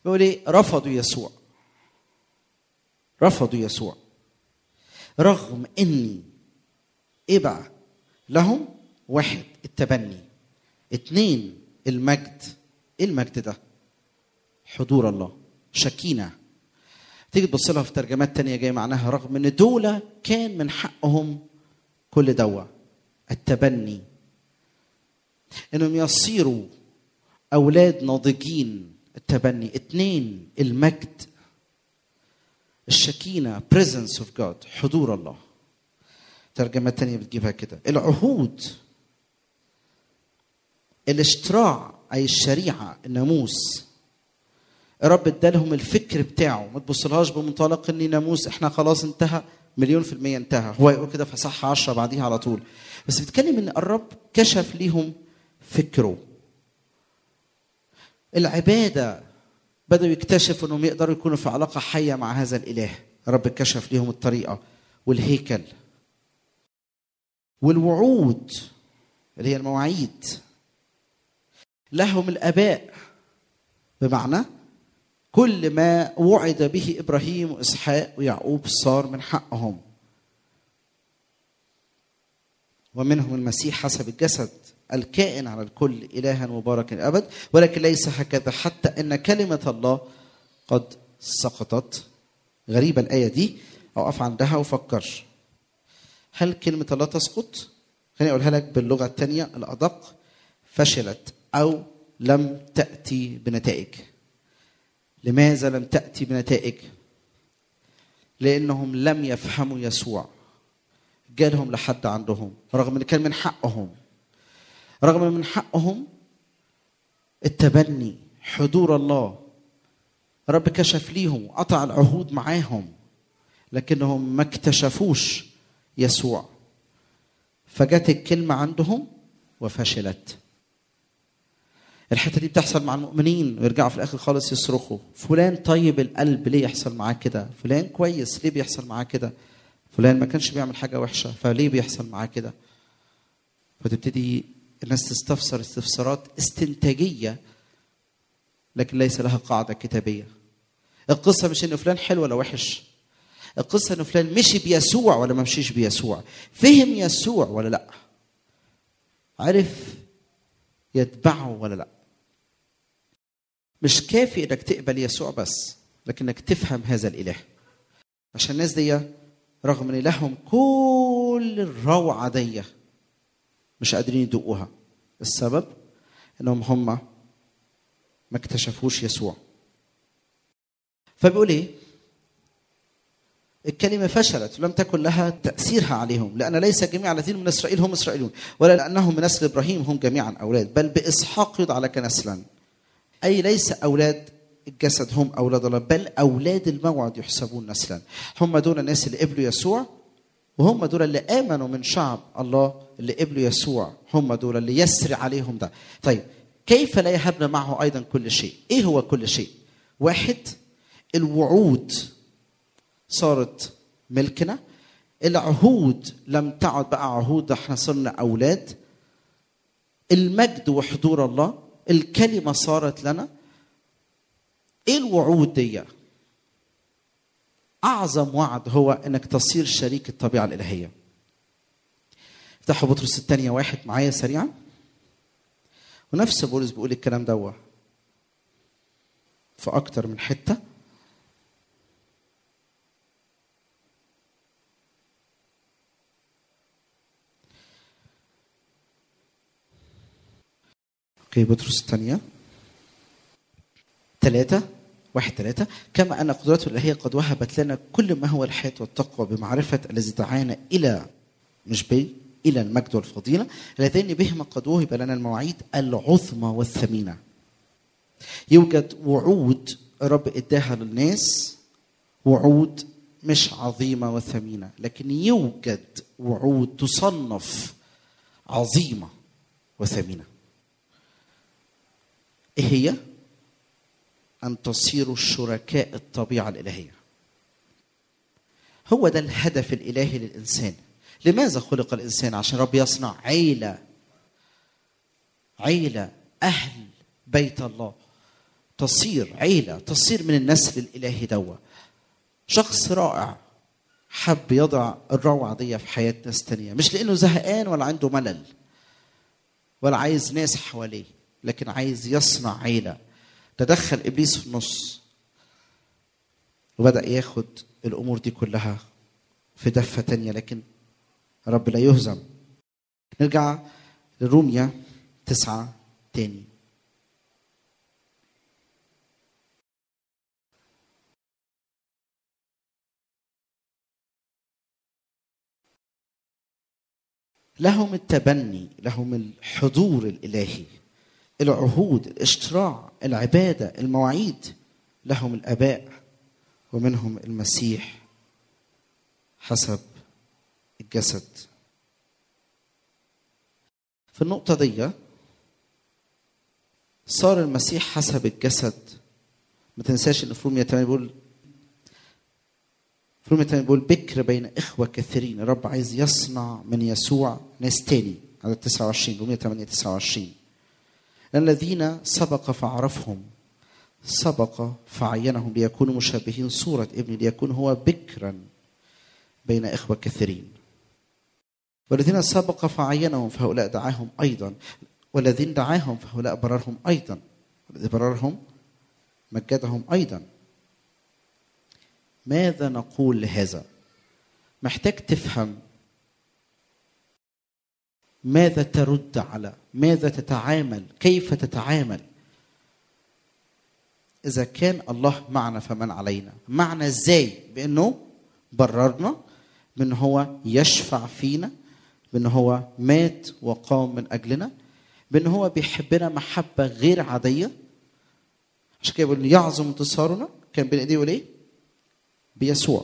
بيقول ايه رفضوا يسوع رفضوا يسوع رغم اني ايه بقى لهم واحد التبني اتنين المجد ايه المجد ده حضور الله شكينة تيجي تبص لها في ترجمات تانية جاي معناها رغم ان دول كان من حقهم كل دوا التبني انهم يصيروا اولاد ناضجين التبني اتنين المجد الشكينة presence of God حضور الله ترجمة تانية بتجيبها كده العهود الاشتراع أي الشريعة الناموس الرب ادالهم الفكر بتاعه ما تبصلهاش بمنطلق ان ناموس احنا خلاص انتهى مليون في المية انتهى هو يقول كده في صح عشرة بعديها على طول بس بيتكلم ان الرب كشف ليهم فكره العبادة بدأوا يكتشفوا انهم يقدروا يكونوا في علاقة حية مع هذا الإله الرب كشف ليهم الطريقة والهيكل والوعود اللي هي المواعيد لهم الآباء بمعنى كل ما وعد به ابراهيم واسحاق ويعقوب صار من حقهم ومنهم المسيح حسب الجسد الكائن على الكل الها مبارك الابد ولكن ليس هكذا حتى ان كلمه الله قد سقطت غريبه الايه دي اقف عندها وفكر هل كلمه الله تسقط خليني اقولها لك باللغه الثانيه الادق فشلت او لم تاتي بنتائج لماذا لم تأتي بنتائج؟ لأنهم لم يفهموا يسوع جالهم لحد عندهم رغم ان كان من حقهم رغم ان من حقهم التبني حضور الله رب كشف ليهم وقطع العهود معاهم لكنهم ما اكتشفوش يسوع فجت الكلمة عندهم وفشلت الحته دي بتحصل مع المؤمنين ويرجعوا في الاخر خالص يصرخوا فلان طيب القلب ليه يحصل معاه كده فلان كويس ليه بيحصل معاه كده فلان ما كانش بيعمل حاجه وحشه فليه بيحصل معاه كده فتبتدي الناس تستفسر استفسارات استنتاجيه لكن ليس لها قاعده كتابيه القصه مش ان فلان حلو ولا وحش القصه ان فلان مشي بيسوع ولا ما مشيش بيسوع فهم يسوع ولا لا عرف يتبعه ولا لا مش كافي انك تقبل يسوع بس لكنك تفهم هذا الاله عشان الناس دي رغم ان لهم كل الروعه دي مش قادرين يدوقوها السبب انهم هم ما اكتشفوش يسوع فبيقول ايه الكلمة فشلت ولم تكن لها تأثيرها عليهم لأن ليس جميع الذين من إسرائيل هم إسرائيليون ولا لأنهم من نسل إبراهيم هم جميعا أولاد بل بإسحاق يدعى لك نسلا أي ليس أولاد الجسد هم أولاد الله بل أولاد الموعد يحسبون نسلا هم دول الناس اللي قبلوا يسوع وهم دول اللي آمنوا من شعب الله اللي قبلوا يسوع هم دول اللي يسري عليهم ده طيب كيف لا يهبنا معه أيضا كل شيء إيه هو كل شيء واحد الوعود صارت ملكنا العهود لم تعد بقى عهود احنا صرنا اولاد المجد وحضور الله الكلمه صارت لنا ايه الوعود دي اعظم وعد هو انك تصير شريك الطبيعه الالهيه افتحوا بطرس الثانيه واحد معايا سريعا ونفس بولس بيقول الكلام دوت في اكتر من حته اوكي بطرس الثانية ثلاثة واحد ثلاثة كما أن قدرته الإلهية قد وهبت لنا كل ما هو الحياة والتقوى بمعرفة الذي دعانا إلى مش بي إلى المجد والفضيلة اللذين بهما قد وهب لنا المواعيد العظمى والثمينة يوجد وعود رب اداها للناس وعود مش عظيمة وثمينة لكن يوجد وعود تصنف عظيمة وثمينة ايه هي؟ ان تصيروا شركاء الطبيعه الالهيه. هو ده الهدف الالهي للانسان. لماذا خلق الانسان؟ عشان رب يصنع عيله. عيله اهل بيت الله. تصير عيله تصير من النسل الالهي دوا شخص رائع حب يضع الروعه دي في حياه ناس تانية مش لانه زهقان ولا عنده ملل ولا عايز ناس حواليه لكن عايز يصنع عيله تدخل ابليس في النص وبدا ياخد الامور دي كلها في دفه تانية لكن رب لا يهزم نرجع لروميا تسعة تاني لهم التبني لهم الحضور الالهي العهود الاشتراع العباده المواعيد لهم الاباء ومنهم المسيح حسب الجسد في النقطه دي صار المسيح حسب الجسد ما تنساش ان في رومية 8 بيقول في رومية 8 بيقول بكر بين اخوه كثيرين الرب عايز يصنع من يسوع ناس تاني عدد 29 رومية 8 29 الذين سبق فعرفهم سبق فعينهم ليكونوا مشابهين صورة ابن ليكون هو بكرا بين إخوة كثيرين والذين سبق فعينهم فهؤلاء دعاهم أيضا والذين دعاهم فهؤلاء بررهم أيضا والذي بررهم مجدهم أيضا ماذا نقول لهذا محتاج تفهم ماذا ترد على ماذا تتعامل كيف تتعامل اذا كان الله معنا فمن علينا معنا ازاي بانه بررنا بان هو يشفع فينا بان هو مات وقام من اجلنا بان هو بيحبنا محبه غير عاديه عشان كده بيقول يعظم انتصارنا كان بين ايديه يقول ايه بيسوع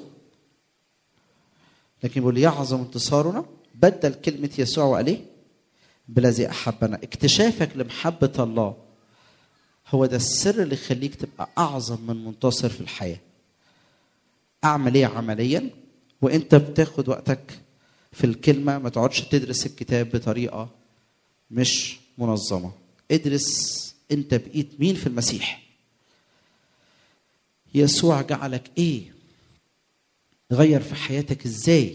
لكن بيقول يعظم انتصارنا بدل كلمه يسوع وقال ايه بالذي احبنا اكتشافك لمحبه الله هو ده السر اللي يخليك تبقى اعظم من منتصر في الحياه اعمل ايه عمليا وانت بتاخد وقتك في الكلمه ما تقعدش تدرس الكتاب بطريقه مش منظمه ادرس انت بقيت مين في المسيح يسوع جعلك ايه غير في حياتك ازاي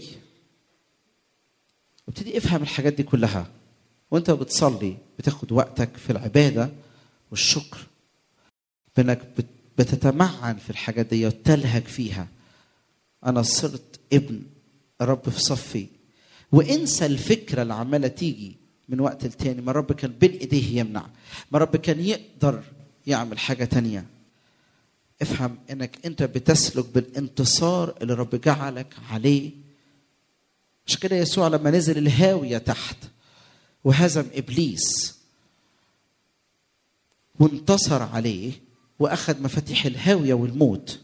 وابتدي افهم الحاجات دي كلها وانت بتصلي بتاخد وقتك في العباده والشكر بانك بتتمعن في الحاجات دي وتلهج فيها انا صرت ابن رب في صفي وانسى الفكره اللي عماله تيجي من وقت لتاني ما رب كان بين ايديه يمنع ما رب كان يقدر يعمل حاجه تانية افهم انك انت بتسلك بالانتصار اللي رب جعلك عليه عشان كده يسوع لما نزل الهاويه تحت وهزم ابليس وانتصر عليه واخذ مفاتيح الهاويه والموت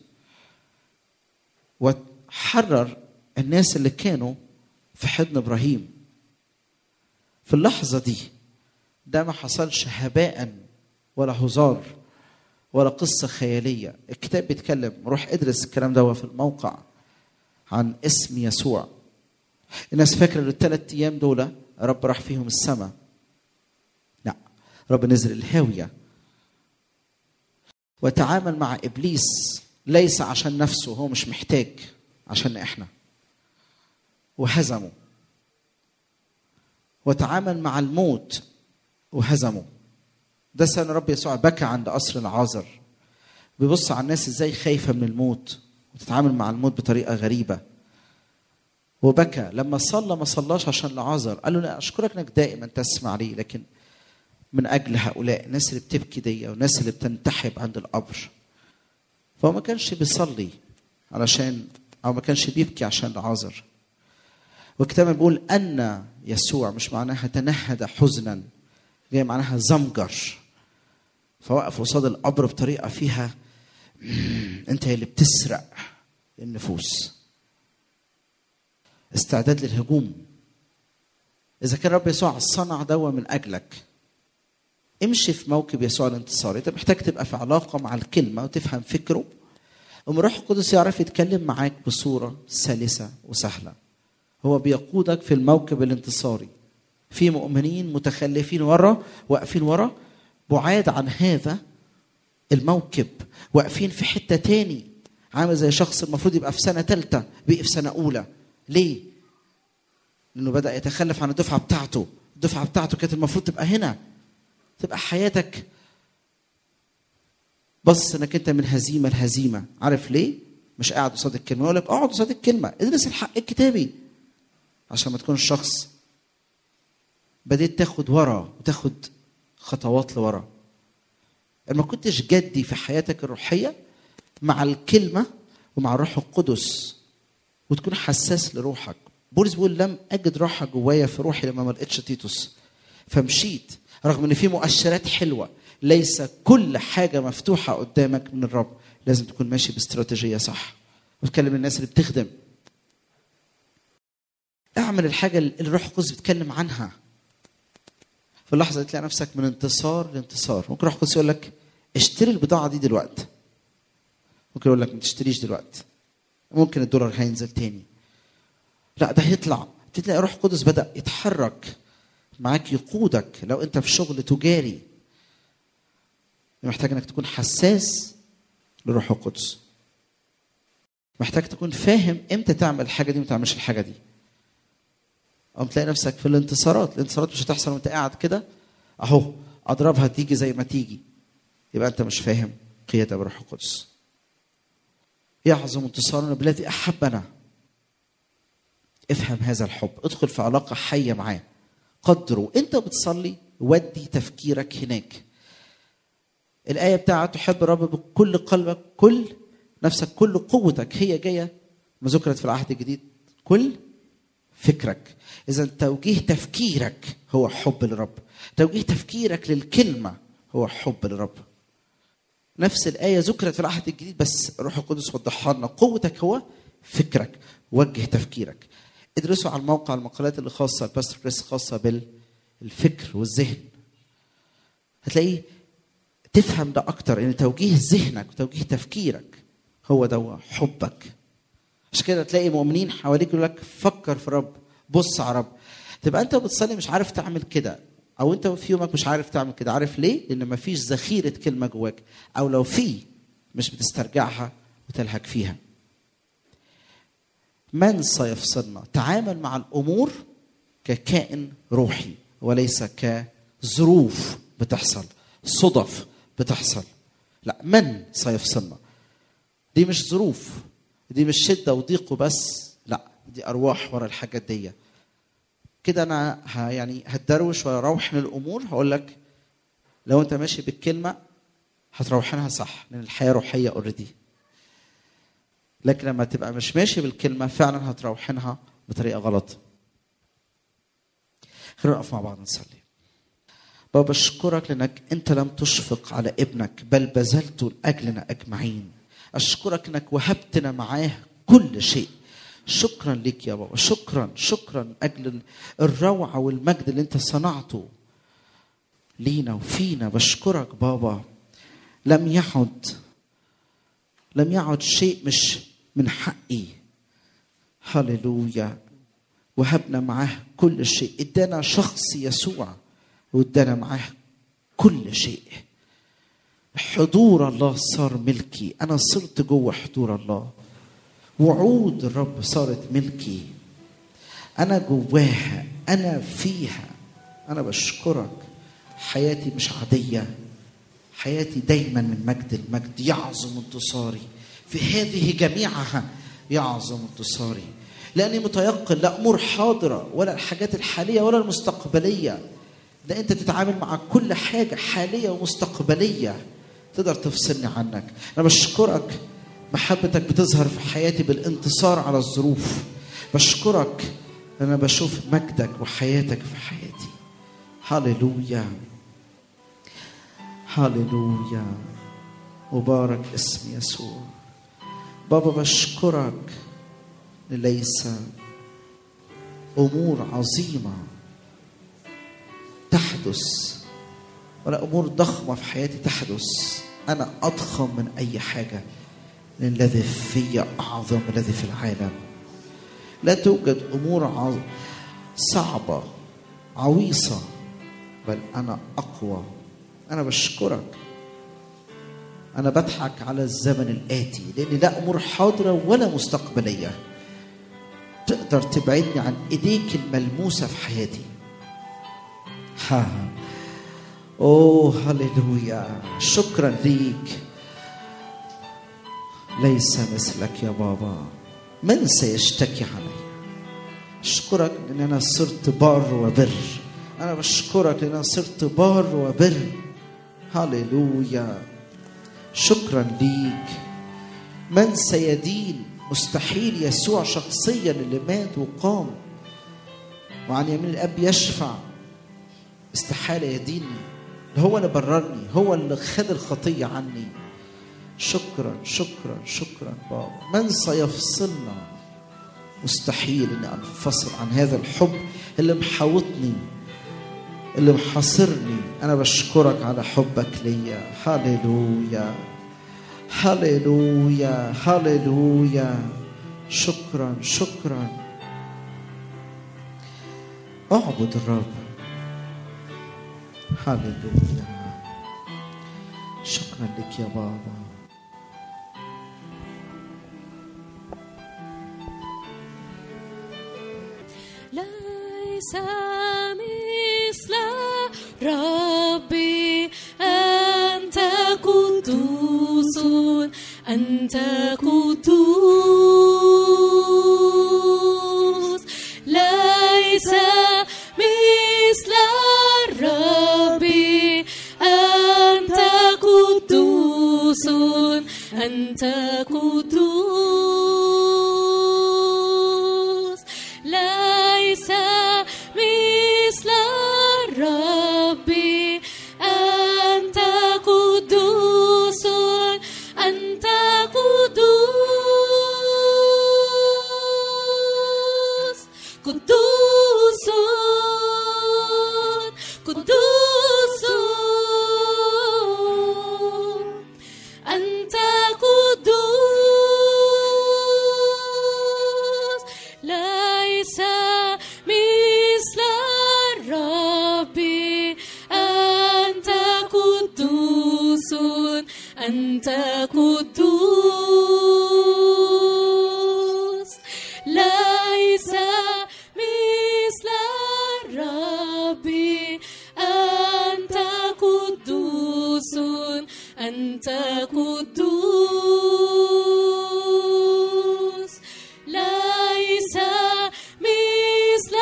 وحرر الناس اللي كانوا في حضن ابراهيم في اللحظه دي ده ما حصلش هباء ولا هزار ولا قصه خياليه الكتاب بيتكلم روح ادرس الكلام ده في الموقع عن اسم يسوع الناس فاكره ان الثلاث ايام دول رب راح فيهم السماء لا رب نزل الهاويه وتعامل مع ابليس ليس عشان نفسه هو مش محتاج عشان احنا وهزمه وتعامل مع الموت وهزمه ده سنة رب يسوع بكى عند قصر العازر بيبص على الناس ازاي خايفة من الموت وتتعامل مع الموت بطريقة غريبة وبكى لما صلى ما صلاش عشان العازر قال له لا اشكرك انك دائما تسمع لي لكن من اجل هؤلاء الناس اللي بتبكي دي والناس اللي بتنتحب عند القبر فهو ما كانش بيصلي علشان او ما كانش بيبكي عشان العازر والكتاب بيقول ان يسوع مش معناها تنهد حزنا جاي معناها زمجر فوقف قصاد القبر بطريقه فيها انت اللي بتسرق النفوس استعداد للهجوم اذا كان رب يسوع صنع دوا من اجلك امشي في موكب يسوع الانتصار انت محتاج تبقى في علاقه مع الكلمه وتفهم فكره أم روح القدس يعرف يتكلم معاك بصوره سلسه وسهله هو بيقودك في الموكب الانتصاري في مؤمنين متخلفين ورا واقفين ورا بعاد عن هذا الموكب واقفين في حته تاني عامل زي شخص المفروض يبقى في سنه ثالثه بقي في سنه اولى ليه؟ لانه بدا يتخلف عن الدفعه بتاعته الدفعه بتاعته كانت المفروض تبقى هنا تبقى حياتك بص انك انت من هزيمه لهزيمه عارف ليه؟ مش قاعد قصاد الكلمه يقول لك اقعد قصاد الكلمه ادرس الحق الكتابي عشان ما تكون الشخص بديت تاخد ورا وتاخد خطوات لورا ما كنتش جدي في حياتك الروحيه مع الكلمه ومع الروح القدس وتكون حساس لروحك بولس بيقول لم اجد راحه جوايا في روحي لما ما لقيتش تيتوس فمشيت رغم ان في مؤشرات حلوه ليس كل حاجه مفتوحه قدامك من الرب لازم تكون ماشي باستراتيجيه صح بتكلم الناس اللي بتخدم اعمل الحاجه اللي الروح القدس بيتكلم عنها في اللحظه دي تلاقي نفسك من انتصار لانتصار ممكن الروح القدس يقول لك اشتري البضاعه دي دلوقتي ممكن يقول لك ما تشتريش دلوقتي ممكن الدولار هينزل تاني لا ده هيطلع تلاقي روح القدس بدا يتحرك معاك يقودك لو انت في شغل تجاري محتاج انك تكون حساس لروح القدس محتاج تكون فاهم امتى تعمل الحاجه دي وما تعملش الحاجه دي او تلاقي نفسك في الانتصارات الانتصارات مش هتحصل وانت قاعد كده اهو اضربها تيجي زي ما تيجي يبقى انت مش فاهم قياده بروح القدس يعظم انتصارنا بالذي احبنا افهم هذا الحب ادخل في علاقه حيه معاه قدره انت بتصلي ودي تفكيرك هناك الآية بتاعت تحب الرب بكل قلبك كل نفسك كل قوتك هي جاية ما ذكرت في العهد الجديد كل فكرك إذا توجيه تفكيرك هو حب للرب توجيه تفكيرك للكلمة هو حب للرب نفس الآية ذكرت في العهد الجديد بس الروح القدس وضحها لنا قوتك هو فكرك وجه تفكيرك ادرسوا على الموقع المقالات اللي خاصة الباستر بريس خاصة بالفكر والذهن هتلاقيه تفهم ده اكتر ان توجيه ذهنك وتوجيه تفكيرك هو ده حبك عشان كده تلاقي مؤمنين حواليك يقول لك فكر في رب بص على رب تبقى انت بتصلي مش عارف تعمل كده او انت في يومك مش عارف تعمل كده عارف ليه لان مفيش ذخيره كلمه جواك او لو في مش بتسترجعها وتلهك فيها من سيفصلنا تعامل مع الامور ككائن روحي وليس كظروف بتحصل صدف بتحصل لا من سيفصلنا دي مش ظروف دي مش شده وضيق وبس لا دي ارواح ورا الحاجات دي كده انا ه يعني هتدروش واروح للامور هقول لك لو انت ماشي بالكلمه هتروحنها صح لان الحياه روحيه اوريدي لكن لما تبقى مش ماشي بالكلمه فعلا هتروحنها بطريقه غلط خلينا نقف مع بعض نصلي بابا اشكرك لانك انت لم تشفق على ابنك بل بذلته لاجلنا اجمعين اشكرك انك وهبتنا معاه كل شيء شكرا لك يا بابا شكرا شكرا اجل الروعه والمجد اللي انت صنعته لينا وفينا بشكرك بابا لم يعد لم يعد شيء مش من حقي هللويا وهبنا معاه كل شيء ادانا شخص يسوع وادانا معاه كل شيء حضور الله صار ملكي انا صرت جوه حضور الله وعود الرب صارت ملكي انا جواها انا فيها انا بشكرك حياتي مش عاديه حياتي دايما من مجد المجد يعظم انتصاري في هذه جميعها يعظم انتصاري لاني متيقن لا امور حاضره ولا الحاجات الحاليه ولا المستقبليه ده انت تتعامل مع كل حاجه حاليه ومستقبليه تقدر تفصلني عنك انا بشكرك محبتك بتظهر في حياتي بالانتصار على الظروف بشكرك انا بشوف مجدك وحياتك في حياتي هللويا هللويا مبارك اسم يسوع بابا بشكرك ليس امور عظيمه تحدث ولا امور ضخمه في حياتي تحدث انا اضخم من اي حاجه لان الذي في اعظم من الذي في العالم لا توجد امور عظ... صعبه عويصه بل انا اقوى انا بشكرك أنا بضحك على الزمن الآتي لأن لا أمور حاضرة ولا مستقبلية تقدر تبعدني عن إيديك الملموسة في حياتي ها أوه هللويا شكرا ليك ليس مثلك يا بابا من سيشتكي علي أشكرك لأن أنا صرت بار وبر أنا بشكرك لأن أنا صرت بار وبر هللويا شكرا ليك من سيدين مستحيل يسوع شخصيا اللي مات وقام وعن يمين الاب يشفع استحاله يديني هو اللي بررني هو اللي خد الخطيه عني شكرا شكرا شكرا بابا من سيفصلنا مستحيل اني انفصل عن هذا الحب اللي محاوطني اللي محاصرني انا بشكرك على حبك ليا هللويا هللويا هللويا شكرا شكرا اعبد الرب هللويا شكرا لك يا بابا ليس مثل ربي أنت قدوس أنت قدوس ليس مثل ربي أنت قدوس أنت قدوس ليس مثل ربي أنت قدوس أنت قدوس قدوس قدوس أنت قدوس ليس مثل ربي أنت قدوس أنت قدوس ليس مثل ربي أنت قدوس أنت قدوس ليس مثل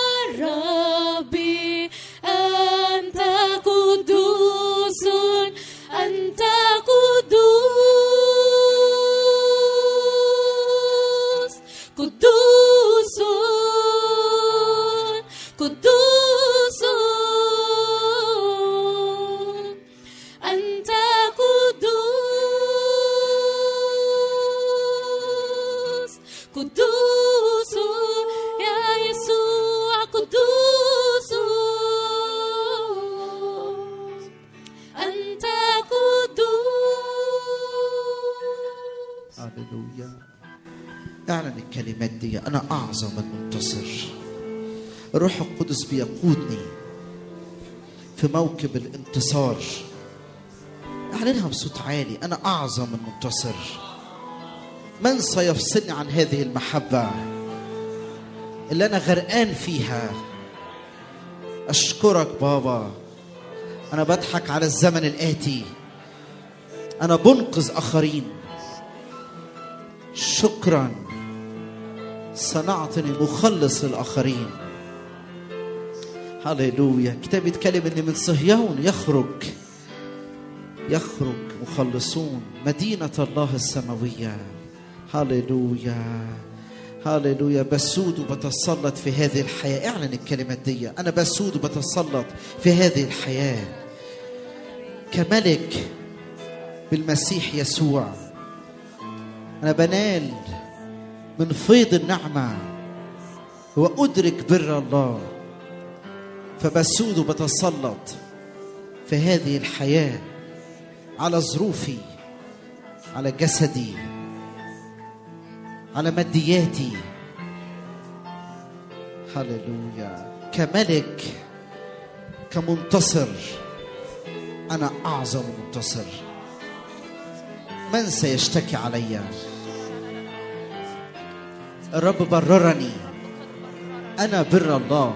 ربي أنت قدوس أنت قدوس قدوس قدوس أنت قدوس قدوس يا يسوع قدوس أنت قدوس هللويا اعلن الكلمات دي انا اعظم المنتصر الروح القدس بيقودني في موكب الانتصار اعلنها بصوت عالي انا اعظم المنتصر من سيفصلني عن هذه المحبه اللي انا غرقان فيها اشكرك بابا انا بضحك على الزمن الاتي انا بنقذ اخرين شكرا صنعتني مخلص للآخرين هللويا كتاب يتكلم ان من صهيون يخرج يخرج مخلصون مدينة الله السماوية هللويا هللويا بسود وبتسلط في هذه الحياة اعلن الكلمات دي أنا بسود وبتسلط في هذه الحياة كملك بالمسيح يسوع أنا بنال من فيض النعمة وأدرك بر الله فبسود وبتسلط في هذه الحياة على ظروفي على جسدي على مادياتي هللويا كملك كمنتصر أنا أعظم منتصر من سيشتكي علي الرب بررني انا بر الله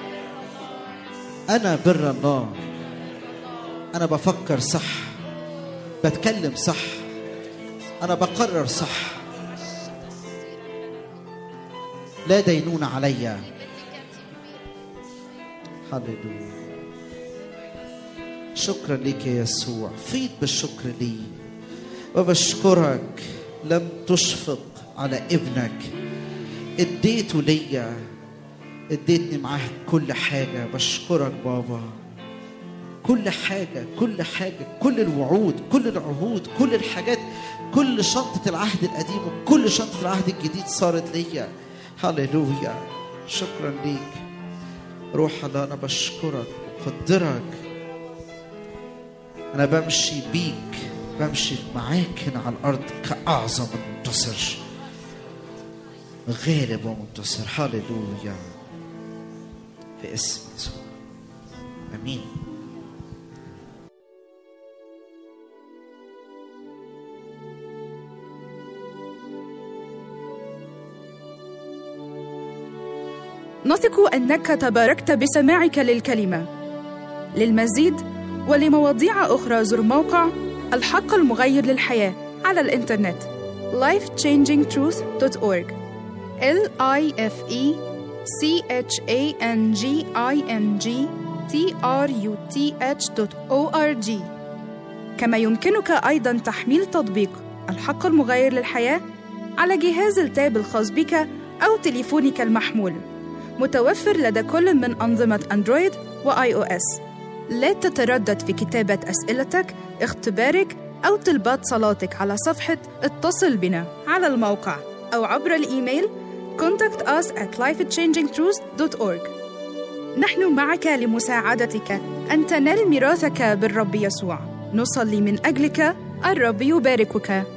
انا بر الله انا بفكر صح بتكلم صح انا بقرر صح لا دينون علي هللويا شكرا لك يا يسوع فيض بالشكر لي وبشكرك لم تشفق على ابنك اديته ليا اديتني معاه كل حاجة بشكرك بابا كل حاجة كل حاجة كل الوعود كل العهود كل الحاجات كل شنطة العهد القديم وكل شنطة العهد الجديد صارت ليا هللويا شكرا ليك روح الله أنا بشكرك وقدرك أنا بمشي بيك بمشي معاك هنا على الأرض كأعظم منتصر غالب ومنتصر هللويا في اسم يسوع امين نثق انك تباركت بسماعك للكلمه للمزيد ولمواضيع اخرى زر موقع الحق المغير للحياه على الانترنت lifechangingtruth.org l i f e c h a n g i n g t r u t h o r g كما يمكنك ايضا تحميل تطبيق الحق المغير للحياه على جهاز التاب الخاص بك او تليفونك المحمول متوفر لدى كل من أنظمة أندرويد وآي أو إس. لا تتردد في كتابة أسئلتك، اختبارك أو طلبات صلاتك على صفحة اتصل بنا على الموقع أو عبر الإيميل contact us at lifechangingtruth.org نحن معك لمساعدتك أن تنال ميراثك بالرب يسوع نصلي من أجلك الرب يباركك